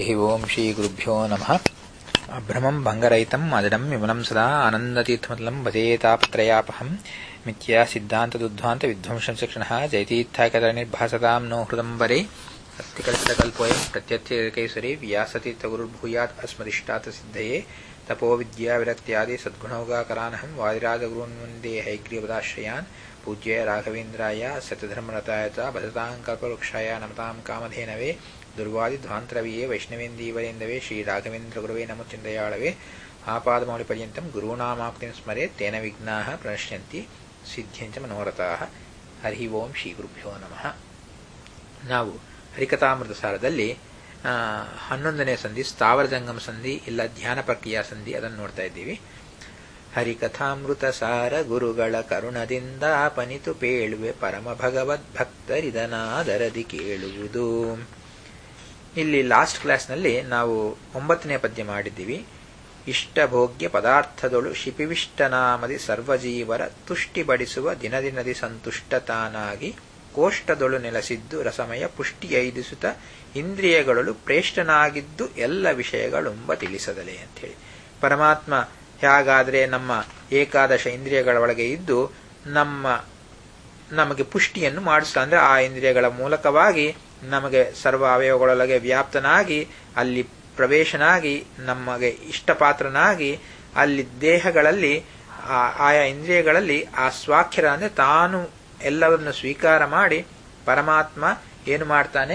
हरिः ओम् श्रीगुरुभ्यो नमः अभ्रमम् भङ्गरहितम् अजडम् विमलम् सदा आनन्दतीर्थमतलम् भजेतापत्रयापहम् मिथ्या सिद्धान्तदुद्ध्वान्त विध्वंसं शिक्षणः जयतीर्थाकतनिर्भासताम् नो हृदम्बरे अत्तिकल्पितकल्पोऽयम् प्रत्यत्यकैसरे व्यासतीर्थगुरुर्भूयात् अस्मदिष्टात् सिद्धये तपो विद्याविरक्त्यादि सद्गुणौगाकरानहम् वादिराजगुरून् वन्दे हैग्रीवदाश्रयान् पूज्य राघवेन्द्राय सत्यधर्मरताय च भजताम् कल्पवृक्षाय नमताम् कामधेनवे ದುರ್ವಾದಿಧ್ವಾಂತರವಿಯೇ ವೈಷ್ಣವೇಂದೀವರೇಂದವೇ ಶ್ರೀರಾಘವೇಂದ್ರಗುರುವೇ ನಮೋಚಿಂದಯಾಳವೇ ಆಪಾದಮೌಳಿಪರ್ಯಂತಂ ಗುರುಣಾಮಾಪ್ತಿಂ ಸ್ಮರೆ ತೇನ ವಿಘ್ನಾಃ ಪ್ರಣಶ್ಯಂತಿ ಸಿದ್ಧ್ಯಂಚ ಮನೋರಥಾಃ ಹರಿ ಓಂ ಶ್ರೀ ಗುರುಭ್ಯೋ ನಮಃ ನಾವು ಹರಿಕಥಾಮೃತ ಸಾರದಲ್ಲಿ ಹನ್ನೊಂದನೇ ಸಂಧಿ ಸ್ಥಾವರ ಜಂಗಮ ಸಂಧಿ ಇಲ್ಲ ಧ್ಯಾನ ಪ್ರಕ್ರಿಯಾ ಸಂಧಿ ಅದನ್ನು ನೋಡ್ತಾ ಇದ್ದೀವಿ ಹರಿಕಥಾಮೃತ ಸಾರ ಗುರುಗಳ ಕರುಣದಿಂದ ಪನಿತು ಪೇಳುವೆ ಪರಮ ಭಗವದ್ ಭಕ್ತರಿದನಾದರದಿ ಕೇಳುವುದು ಇಲ್ಲಿ ಲಾಸ್ಟ್ ಕ್ಲಾಸ್ನಲ್ಲಿ ನಾವು ಒಂಬತ್ತನೇ ಪದ್ಯ ಮಾಡಿದ್ದೀವಿ ಇಷ್ಟಭೋಗ್ಯ ಪದಾರ್ಥದೊಳು ಶಿಪಿವಿಷ್ಟನಾಮದಿ ಸರ್ವಜೀವರ ತುಷ್ಟಿ ಬಡಿಸುವ ದಿನದಿನದಿ ಸಂತುಷ್ಟ ತಾನಾಗಿ ಕೋಷ್ಟದೊಳು ನೆಲೆಸಿದ್ದು ರಸಮಯ ಪುಷ್ಟಿ ಐದಿಸುತ್ತ ಇಂದ್ರಿಯಗಳಳು ಪ್ರೇಷ್ಠನಾಗಿದ್ದು ಎಲ್ಲ ವಿಷಯಗಳುಂಬ ತಿಳಿಸದಲೆ ಅಂಥೇಳಿ ಪರಮಾತ್ಮ ಹೇಗಾದರೆ ನಮ್ಮ ಏಕಾದಶ ಇಂದ್ರಿಯಗಳ ಒಳಗೆ ಇದ್ದು ನಮ್ಮ ನಮಗೆ ಪುಷ್ಟಿಯನ್ನು ಮಾಡಿಸ್ತಾ ಅಂದ್ರೆ ಆ ಇಂದ್ರಿಯಗಳ ಮೂಲಕವಾಗಿ ನಮಗೆ ಸರ್ವ ಅವಯವಗಳೊಳಗೆ ವ್ಯಾಪ್ತನಾಗಿ ಅಲ್ಲಿ ಪ್ರವೇಶನಾಗಿ ನಮಗೆ ಇಷ್ಟಪಾತ್ರನಾಗಿ ಅಲ್ಲಿ ದೇಹಗಳಲ್ಲಿ ಆಯಾ ಇಂದ್ರಿಯಗಳಲ್ಲಿ ಆ ಸ್ವಾಖ್ಯರ ಅಂದ್ರೆ ತಾನು ಎಲ್ಲವನ್ನು ಸ್ವೀಕಾರ ಮಾಡಿ ಪರಮಾತ್ಮ ಏನು ಮಾಡ್ತಾನೆ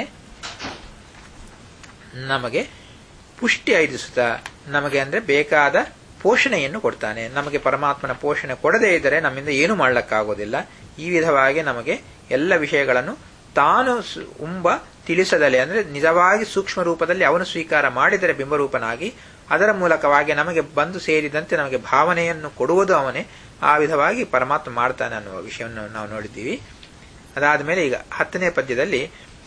ನಮಗೆ ಪುಷ್ಟಿ ಐದಿಸುತ್ತ ನಮಗೆ ಅಂದ್ರೆ ಬೇಕಾದ ಪೋಷಣೆಯನ್ನು ಕೊಡ್ತಾನೆ ನಮಗೆ ಪರಮಾತ್ಮನ ಪೋಷಣೆ ಕೊಡದೇ ಇದ್ದರೆ ನಮ್ಮಿಂದ ಏನು ಮಾಡಲಿಕ್ಕಾಗೋದಿಲ್ಲ ಈ ವಿಧವಾಗಿ ನಮಗೆ ಎಲ್ಲ ವಿಷಯಗಳನ್ನು ತಾನು ಉಂಬ ತಿಳಿಸದಲೆ ಅಂದ್ರೆ ನಿಜವಾಗಿ ಸೂಕ್ಷ್ಮ ರೂಪದಲ್ಲಿ ಅವನು ಸ್ವೀಕಾರ ಮಾಡಿದರೆ ಬಿಂಬರೂಪನಾಗಿ ಅದರ ಮೂಲಕವಾಗಿ ನಮಗೆ ಬಂದು ಸೇರಿದಂತೆ ನಮಗೆ ಭಾವನೆಯನ್ನು ಕೊಡುವುದು ಅವನೇ ಆ ವಿಧವಾಗಿ ಪರಮಾತ್ಮ ಮಾಡ್ತಾನೆ ಅನ್ನುವ ವಿಷಯವನ್ನು ನಾವು ನೋಡಿದ್ದೀವಿ ಅದಾದ ಮೇಲೆ ಈಗ ಹತ್ತನೇ ಪದ್ಯದಲ್ಲಿ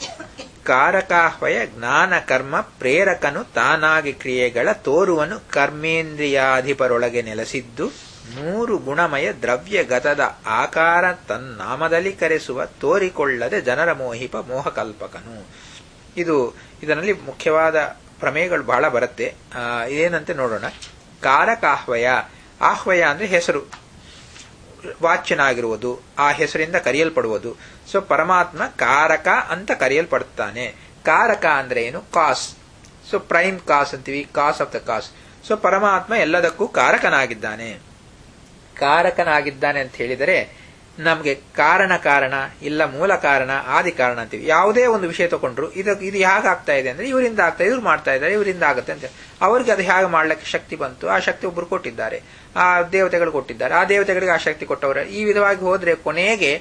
ಕಾರಕಾಹ್ವಯ ಜ್ಞಾನ ಕರ್ಮ ಪ್ರೇರಕನು ತಾನಾಗಿ ಕ್ರಿಯೆಗಳ ತೋರುವನು ಕರ್ಮೇಂದ್ರಿಯಾಧಿಪರೊಳಗೆ ನೆಲೆಸಿದ್ದು ನೂರು ಗುಣಮಯ ದ್ರವ್ಯ ಗತದ ಆಕಾರ ತನ್ನಾಮದಲ್ಲಿ ಕರೆಸುವ ತೋರಿಕೊಳ್ಳದೆ ಜನರ ಮೋಹಿಪ ಮೋಹಕಲ್ಪಕನು ಇದು ಇದರಲ್ಲಿ ಮುಖ್ಯವಾದ ಪ್ರಮೇಯಗಳು ಬಹಳ ಬರುತ್ತೆ ಇದೇನಂತೆ ನೋಡೋಣ ಕಾರಕಾಹ್ವಯ ಆಹ್ವಯ ಅಂದ್ರೆ ಹೆಸರು ವಾಚ್ಯನಾಗಿರುವುದು ಆ ಹೆಸರಿಂದ ಕರೆಯಲ್ಪಡುವುದು ಸೊ ಪರಮಾತ್ಮ ಕಾರಕ ಅಂತ ಕರೆಯಲ್ಪಡುತ್ತಾನೆ ಕಾರಕ ಅಂದ್ರೆ ಏನು ಕಾಸ್ ಸೊ ಪ್ರೈಮ್ ಕಾಸ್ ಅಂತೀವಿ cause of the cause so ಪರಮಾತ್ಮ ಎಲ್ಲದಕ್ಕೂ ಕಾರಕನಾಗಿದ್ದಾನೆ ಕಾರಕನಾಗಿದ್ದಾನೆ ಅಂತ ಹೇಳಿದರೆ ನಮಗೆ ಕಾರಣ ಕಾರಣ ಇಲ್ಲ ಮೂಲ ಕಾರಣ ಆದಿ ಕಾರಣ ಅಂತೀವಿ ಯಾವುದೇ ಒಂದು ವಿಷಯ ತಗೊಂಡ್ರು ಇದು ಇದು ಹೇಗಾಗ್ತಾ ಇದೆ ಅಂದ್ರೆ ಇವರಿಂದ ಆಗ್ತಾ ಇವ್ರು ಮಾಡ್ತಾ ಇದ್ದಾರೆ ಇವರಿಂದ ಆಗುತ್ತೆ ಅಂತ ಅವ್ರಿಗೆ ಅದು ಹೇಗೆ ಮಾಡ್ಲಿಕ್ಕೆ ಶಕ್ತಿ ಬಂತು ಆ ಶಕ್ತಿ ಒಬ್ರು ಕೊಟ್ಟಿದ್ದಾರೆ ಆ ದೇವತೆಗಳು ಕೊಟ್ಟಿದ್ದಾರೆ ಆ ದೇವತೆಗಳಿಗೆ ಆ ಶಕ್ತಿ ಕೊಟ್ಟವರು ಈ ವಿಧವಾಗಿ ಹೋದ್ರೆ ಕೊನೆಗೆ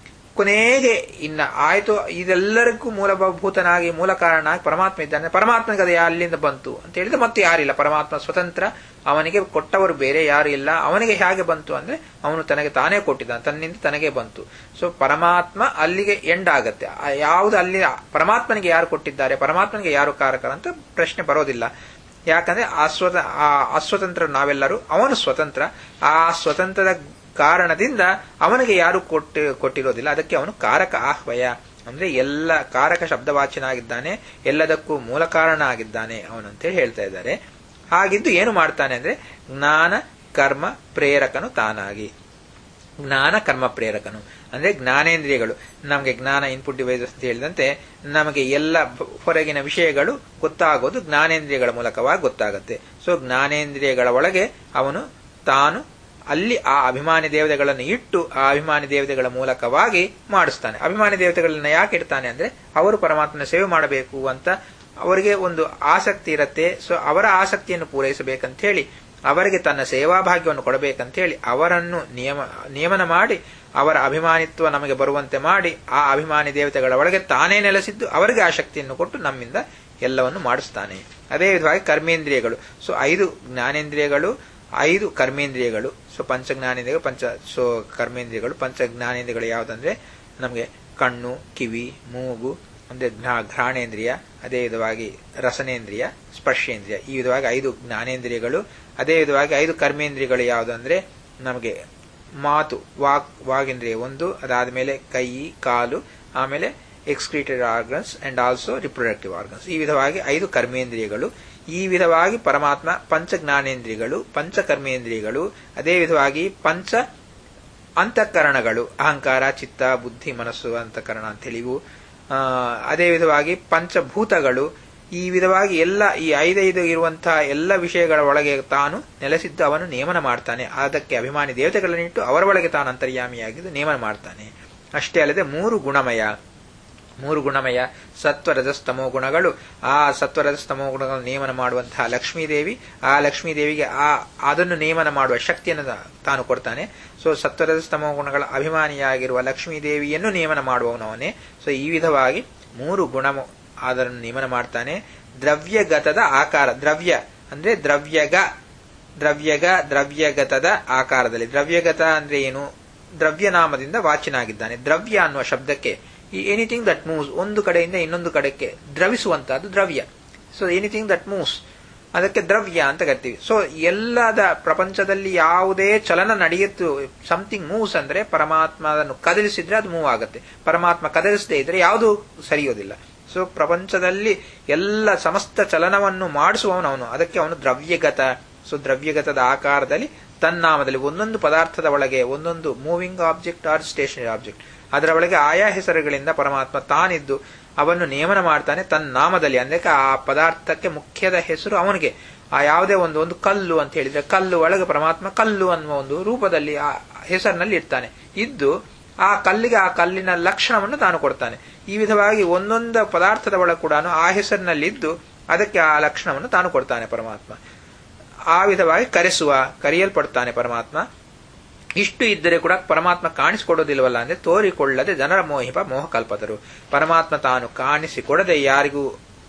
ಕೊನೆಗೆ ಇನ್ನ ಆಯ್ತು ಇದೆಲ್ಲರಿಗೂ ಮೂಲಭೂತನಾಗಿ ಮೂಲ ಕಾರಣನಾಗಿ ಪರಮಾತ್ಮ ಇದ್ದಾನೆ ಪರಮಾತ್ಮನಿಗೆ ಅದು ಅಲ್ಲಿಂದ ಬಂತು ಅಂತ ಹೇಳಿದ್ರೆ ಮತ್ತೆ ಯಾರಿಲ್ಲ ಪರಮಾತ್ಮ ಸ್ವತಂತ್ರ ಅವನಿಗೆ ಕೊಟ್ಟವರು ಬೇರೆ ಯಾರು ಇಲ್ಲ ಅವನಿಗೆ ಹೇಗೆ ಬಂತು ಅಂದ್ರೆ ಅವನು ತನಗೆ ತಾನೇ ಕೊಟ್ಟಿದ್ದಾನೆ ತನ್ನಿಂದ ತನಗೆ ಬಂತು ಸೊ ಪರಮಾತ್ಮ ಅಲ್ಲಿಗೆ ಎಂಡ್ ಆಗತ್ತೆ ಯಾವುದು ಅಲ್ಲಿ ಪರಮಾತ್ಮನಿಗೆ ಯಾರು ಕೊಟ್ಟಿದ್ದಾರೆ ಪರಮಾತ್ಮನಿಗೆ ಯಾರು ಕಾರಕರ ಅಂತ ಪ್ರಶ್ನೆ ಬರೋದಿಲ್ಲ ಯಾಕಂದ್ರೆ ಅಸ್ವತ ಅಸ್ವತಂತ್ರ ನಾವೆಲ್ಲರೂ ಅವನು ಸ್ವತಂತ್ರ ಆ ಸ್ವತಂತ್ರದ ಕಾರಣದಿಂದ ಅವನಿಗೆ ಯಾರು ಕೊಟ್ಟು ಕೊಟ್ಟಿರೋದಿಲ್ಲ ಅದಕ್ಕೆ ಅವನು ಕಾರಕ ಆಹ್ವಯ ಅಂದ್ರೆ ಎಲ್ಲ ಕಾರಕ ಶಬ್ದವಾಚ್ಯನಾಗಿದ್ದಾನೆ ಎಲ್ಲದಕ್ಕೂ ಮೂಲ ಕಾರಣ ಆಗಿದ್ದಾನೆ ಅವನು ಅಂತೇಳಿ ಹೇಳ್ತಾ ಇದ್ದಾರೆ ಹಾಗಿದ್ದು ಏನು ಮಾಡ್ತಾನೆ ಅಂದ್ರೆ ಜ್ಞಾನ ಕರ್ಮ ಪ್ರೇರಕನು ತಾನಾಗಿ ಜ್ಞಾನ ಕರ್ಮ ಪ್ರೇರಕನು ಅಂದ್ರೆ ಜ್ಞಾನೇಂದ್ರಿಯಗಳು ನಮಗೆ ಜ್ಞಾನ ಇನ್ಪುಟ್ ಡಿವೈಸ್ ಅಂತ ಹೇಳಿದಂತೆ ನಮಗೆ ಎಲ್ಲ ಹೊರಗಿನ ವಿಷಯಗಳು ಗೊತ್ತಾಗೋದು ಜ್ಞಾನೇಂದ್ರಿಯಗಳ ಮೂಲಕವಾಗಿ ಗೊತ್ತಾಗುತ್ತೆ ಸೊ ಜ್ಞಾನೇಂದ್ರಿಯಗಳ ಒಳಗೆ ಅವನು ತಾನು ಅಲ್ಲಿ ಆ ಅಭಿಮಾನಿ ದೇವತೆಗಳನ್ನು ಇಟ್ಟು ಆ ಅಭಿಮಾನಿ ದೇವತೆಗಳ ಮೂಲಕವಾಗಿ ಮಾಡಿಸ್ತಾನೆ ಅಭಿಮಾನಿ ದೇವತೆಗಳನ್ನ ಯಾಕೆ ಇಡ್ತಾನೆ ಅಂದ್ರೆ ಅವರು ಪರಮಾತ್ಮನ ಸೇವೆ ಮಾಡಬೇಕು ಅಂತ ಅವರಿಗೆ ಒಂದು ಆಸಕ್ತಿ ಇರುತ್ತೆ ಸೊ ಅವರ ಆಸಕ್ತಿಯನ್ನು ಪೂರೈಸಬೇಕಂತ ಹೇಳಿ ಅವರಿಗೆ ತನ್ನ ಸೇವಾಭಾಗ್ಯವನ್ನು ಕೊಡಬೇಕಂತ ಹೇಳಿ ಅವರನ್ನು ನಿಯಮ ನಿಯಮನ ಮಾಡಿ ಅವರ ಅಭಿಮಾನಿತ್ವ ನಮಗೆ ಬರುವಂತೆ ಮಾಡಿ ಆ ಅಭಿಮಾನಿ ದೇವತೆಗಳ ಒಳಗೆ ತಾನೇ ನೆಲೆಸಿದ್ದು ಅವರಿಗೆ ಆ ಶಕ್ತಿಯನ್ನು ಕೊಟ್ಟು ನಮ್ಮಿಂದ ಎಲ್ಲವನ್ನು ಮಾಡಿಸ್ತಾನೆ ಅದೇ ವಿಧವಾಗಿ ಕರ್ಮೇಂದ್ರಿಯಗಳು ಸೊ ಐದು ಜ್ಞಾನೇಂದ್ರಿಯಗಳು ಐದು ಕರ್ಮೇಂದ್ರಿಯಗಳು ಸೊ ಪಂಚ ಜ್ಞಾನೇಂದ್ರಿಯಗಳು ಪಂಚ ಸೊ ಕರ್ಮೇಂದ್ರಿಯಗಳು ಪಂಚ ಜ್ಞಾನೇಂದ್ರಿಯಗಳು ಯಾವುದಂದ್ರೆ ನಮಗೆ ಕಣ್ಣು ಕಿವಿ ಮೂಗು ಅಂದ್ರೆ ಘ್ರಾಣೇಂದ್ರಿಯ ಅದೇ ವಿಧವಾಗಿ ರಸನೇಂದ್ರಿಯ ಸ್ಪರ್ಶೇಂದ್ರಿಯ ಈ ವಿಧವಾಗಿ ಐದು ಜ್ಞಾನೇಂದ್ರಿಯಗಳು ಅದೇ ವಿಧವಾಗಿ ಐದು ಕರ್ಮೇಂದ್ರಿಯಗಳು ಯಾವುದಂದ್ರೆ ನಮಗೆ ಮಾತು ವಾಕ್ ವಾಗೇಂದ್ರಿಯ ಒಂದು ಅದಾದ ಮೇಲೆ ಕೈ ಕಾಲು ಆಮೇಲೆ excretory organs and also reproductive organs ಈ ವಿಧವಾಗಿ ಐದು ಕರ್ಮೇಂದ್ರಿಯಗಳು ಈ ವಿಧವಾಗಿ ಪರಮಾತ್ಮ ಪಂಚ ಜ್ಞಾನೇಂದ್ರಿಯಗಳು ಪಂಚ ಕರ್ಮೇಂದ್ರಿಯಗಳು ಅದೇ ವಿಧವಾಗಿ ಪಂಚ ಅಂತಃಕರಣಗಳು ಅಹಂಕಾರ ಚಿತ್ತ ಬುದ್ಧಿ ಮನಸ್ಸು ಅಂತಃಕರಣ ಅಂತ ಹೇಳಿವು ಅದೇ ವಿಧವಾಗಿ ಪಂಚಭೂತಗಳು ಈ ವಿಧವಾಗಿ ಎಲ್ಲ ಈ ಐದೈದು ಇರುವಂತಹ ಎಲ್ಲ ವಿಷಯಗಳ ಒಳಗೆ ತಾನು ನೆಲೆಸಿದ್ದು ಅವನು ನೇಮನ ಮಾಡ್ತಾನೆ ಅದಕ್ಕೆ ಅಭಿಮಾನಿ ದೇವತೆಗಳನ್ನಿಟ್ಟು ಅವರ ಒಳಗೆ ತಾನು ಅಂತರ್ಯಾಮಿಯಾಗಿದ್ದು ನೇಮನ ಮಾಡ್ತಾನೆ ಅಷ್ಟೇ ಅಲ್ಲದೆ ಮೂರು ಗುಣಮಯ ಮೂರು ಗುಣಮಯ ಸತ್ವರಜಸ್ತಮೋ ಗುಣಗಳು ಆ ಸತ್ವರಜಸ್ತಮೋ ಗುಣಗಳು ನೇಮನ ಮಾಡುವಂತಹ ಲಕ್ಷ್ಮೀದೇವಿ ಆ ಲಕ್ಷ್ಮೀದೇವಿಗೆ ಆ ಅದನ್ನು ನೇಮನ ಮಾಡುವ ಶಕ್ತಿಯನ್ನು ತಾನು ಕೊಡ್ತಾನೆ ಸೊ ಸತ್ವರಜಸ್ತಮೋ ಗುಣಗಳ ಅಭಿಮಾನಿಯಾಗಿರುವ ಲಕ್ಷ್ಮೀದೇವಿಯನ್ನು ನೇಮನ ಮಾಡುವವನವನೇ ಸೊ ಈ ವಿಧವಾಗಿ ಮೂರು ಗುಣ ಅದನ್ನು ನೇಮನ ಮಾಡ್ತಾನೆ ದ್ರವ್ಯಗತದ ಆಕಾರ ದ್ರವ್ಯ ಅಂದ್ರೆ ದ್ರವ್ಯಗ ದ್ರವ್ಯಗ ದ್ರವ್ಯಗತದ ಆಕಾರದಲ್ಲಿ ದ್ರವ್ಯಗತ ಅಂದ್ರೆ ಏನು ದ್ರವ್ಯನಾಮದಿಂದ ವಾಚಿನಾಗಿದ್ದಾನೆ ದ್ರವ್ಯ ಅನ್ನುವ ಶಬ್ದಕ್ಕೆ ಈ ಎನಿಥಿಂಗ್ ದಟ್ ಮೂವ್ಸ್ ಒಂದು ಕಡೆಯಿಂದ ಇನ್ನೊಂದು ಕಡೆಗೆ ದ್ರವಿಸುವಂತಹದ್ದು ದ್ರವ್ಯ ಸೊ ಎನಿಥಿಂಗ್ ದಟ್ ಮೂವ್ಸ್ ಅದಕ್ಕೆ ದ್ರವ್ಯ ಅಂತ ಕರಿತೀವಿ ಸೊ ಎಲ್ಲದ ಪ್ರಪಂಚದಲ್ಲಿ ಯಾವುದೇ ಚಲನ ನಡೆಯುತ್ತು ಸಮಥಿಂಗ್ ಮೂವ್ಸ್ ಅಂದ್ರೆ ಪರಮಾತ್ಮ ಅದನ್ನು ಕದಲಿಸಿದ್ರೆ ಅದು ಮೂವ್ ಆಗುತ್ತೆ ಪರಮಾತ್ಮ ಕದಲಿಸದೇ ಇದ್ರೆ ಯಾವುದೂ ಸರಿಯೋದಿಲ್ಲ ಸೊ ಪ್ರಪಂಚದಲ್ಲಿ ಎಲ್ಲ ಸಮಸ್ತ ಚಲನವನ್ನು ಮಾಡಿಸುವವನು ಅವನು ಅದಕ್ಕೆ ಅವನು ದ್ರವ್ಯಗತ ಸೊ ದ್ರವ್ಯಗತದ ಆಕಾರದಲ್ಲಿ ತನ್ನಾಮದಲ್ಲಿ ಒಂದೊಂದು ಪದಾರ್ಥದ ಒಳಗೆ ಒಂದೊಂದು moving object or stationary object ಅದರ ಒಳಗೆ ಆಯಾ ಹೆಸರುಗಳಿಂದ ಪರಮಾತ್ಮ ತಾನಿದ್ದು ಅವನ್ನು ನೇಮನ ಮಾಡ್ತಾನೆ ತನ್ನ ನಾಮದಲ್ಲಿ ಅಂದ್ರೆ ಆ ಪದಾರ್ಥಕ್ಕೆ ಮುಖ್ಯದ ಹೆಸರು ಅವನಿಗೆ ಆ ಯಾವುದೇ ಒಂದು ಒಂದು ಕಲ್ಲು ಅಂತ ಹೇಳಿದ್ರೆ ಕಲ್ಲು ಒಳಗೆ ಪರಮಾತ್ಮ ಕಲ್ಲು ಅನ್ನುವ ಒಂದು ರೂಪದಲ್ಲಿ ಆ ಹೆಸರಿನಲ್ಲಿ ಇರ್ತಾನೆ ಇದ್ದು ಆ ಕಲ್ಲಿಗೆ ಆ ಕಲ್ಲಿನ ಲಕ್ಷಣವನ್ನು ತಾನು ಕೊಡ್ತಾನೆ ಈ ವಿಧವಾಗಿ ಒಂದೊಂದು ಪದಾರ್ಥದ ಒಳಗೆ ಕೂಡ ಆ ಹೆಸರಿನಲ್ಲಿದ್ದು ಅದಕ್ಕೆ ಆ ಲಕ್ಷಣವನ್ನು ತಾನು ಕೊಡ್ತಾನೆ ಪರಮಾತ್ಮ ಆ ವಿಧವಾಗಿ ಕರೆಸುವ ಕರೆಯಲ್ಪಡ್ತಾನೆ ಪರಮಾತ್ಮ ಇಷ್ಟು ಇದ್ದರೆ ಕೂಡ ಪರಮಾತ್ಮ ಕಾಣಿಸಿಕೊಡೋದಿಲ್ವಲ್ಲ ಅಂದ್ರೆ ತೋರಿಕೊಳ್ಳದೆ ಜನರ ಮೋಹಿಪ ಮೋಹ ಕಲ್ಪದರು ಪರಮಾತ್ಮ ತಾನು ಕಾಣಿಸಿಕೊಡದೆ ಯಾರಿಗೂ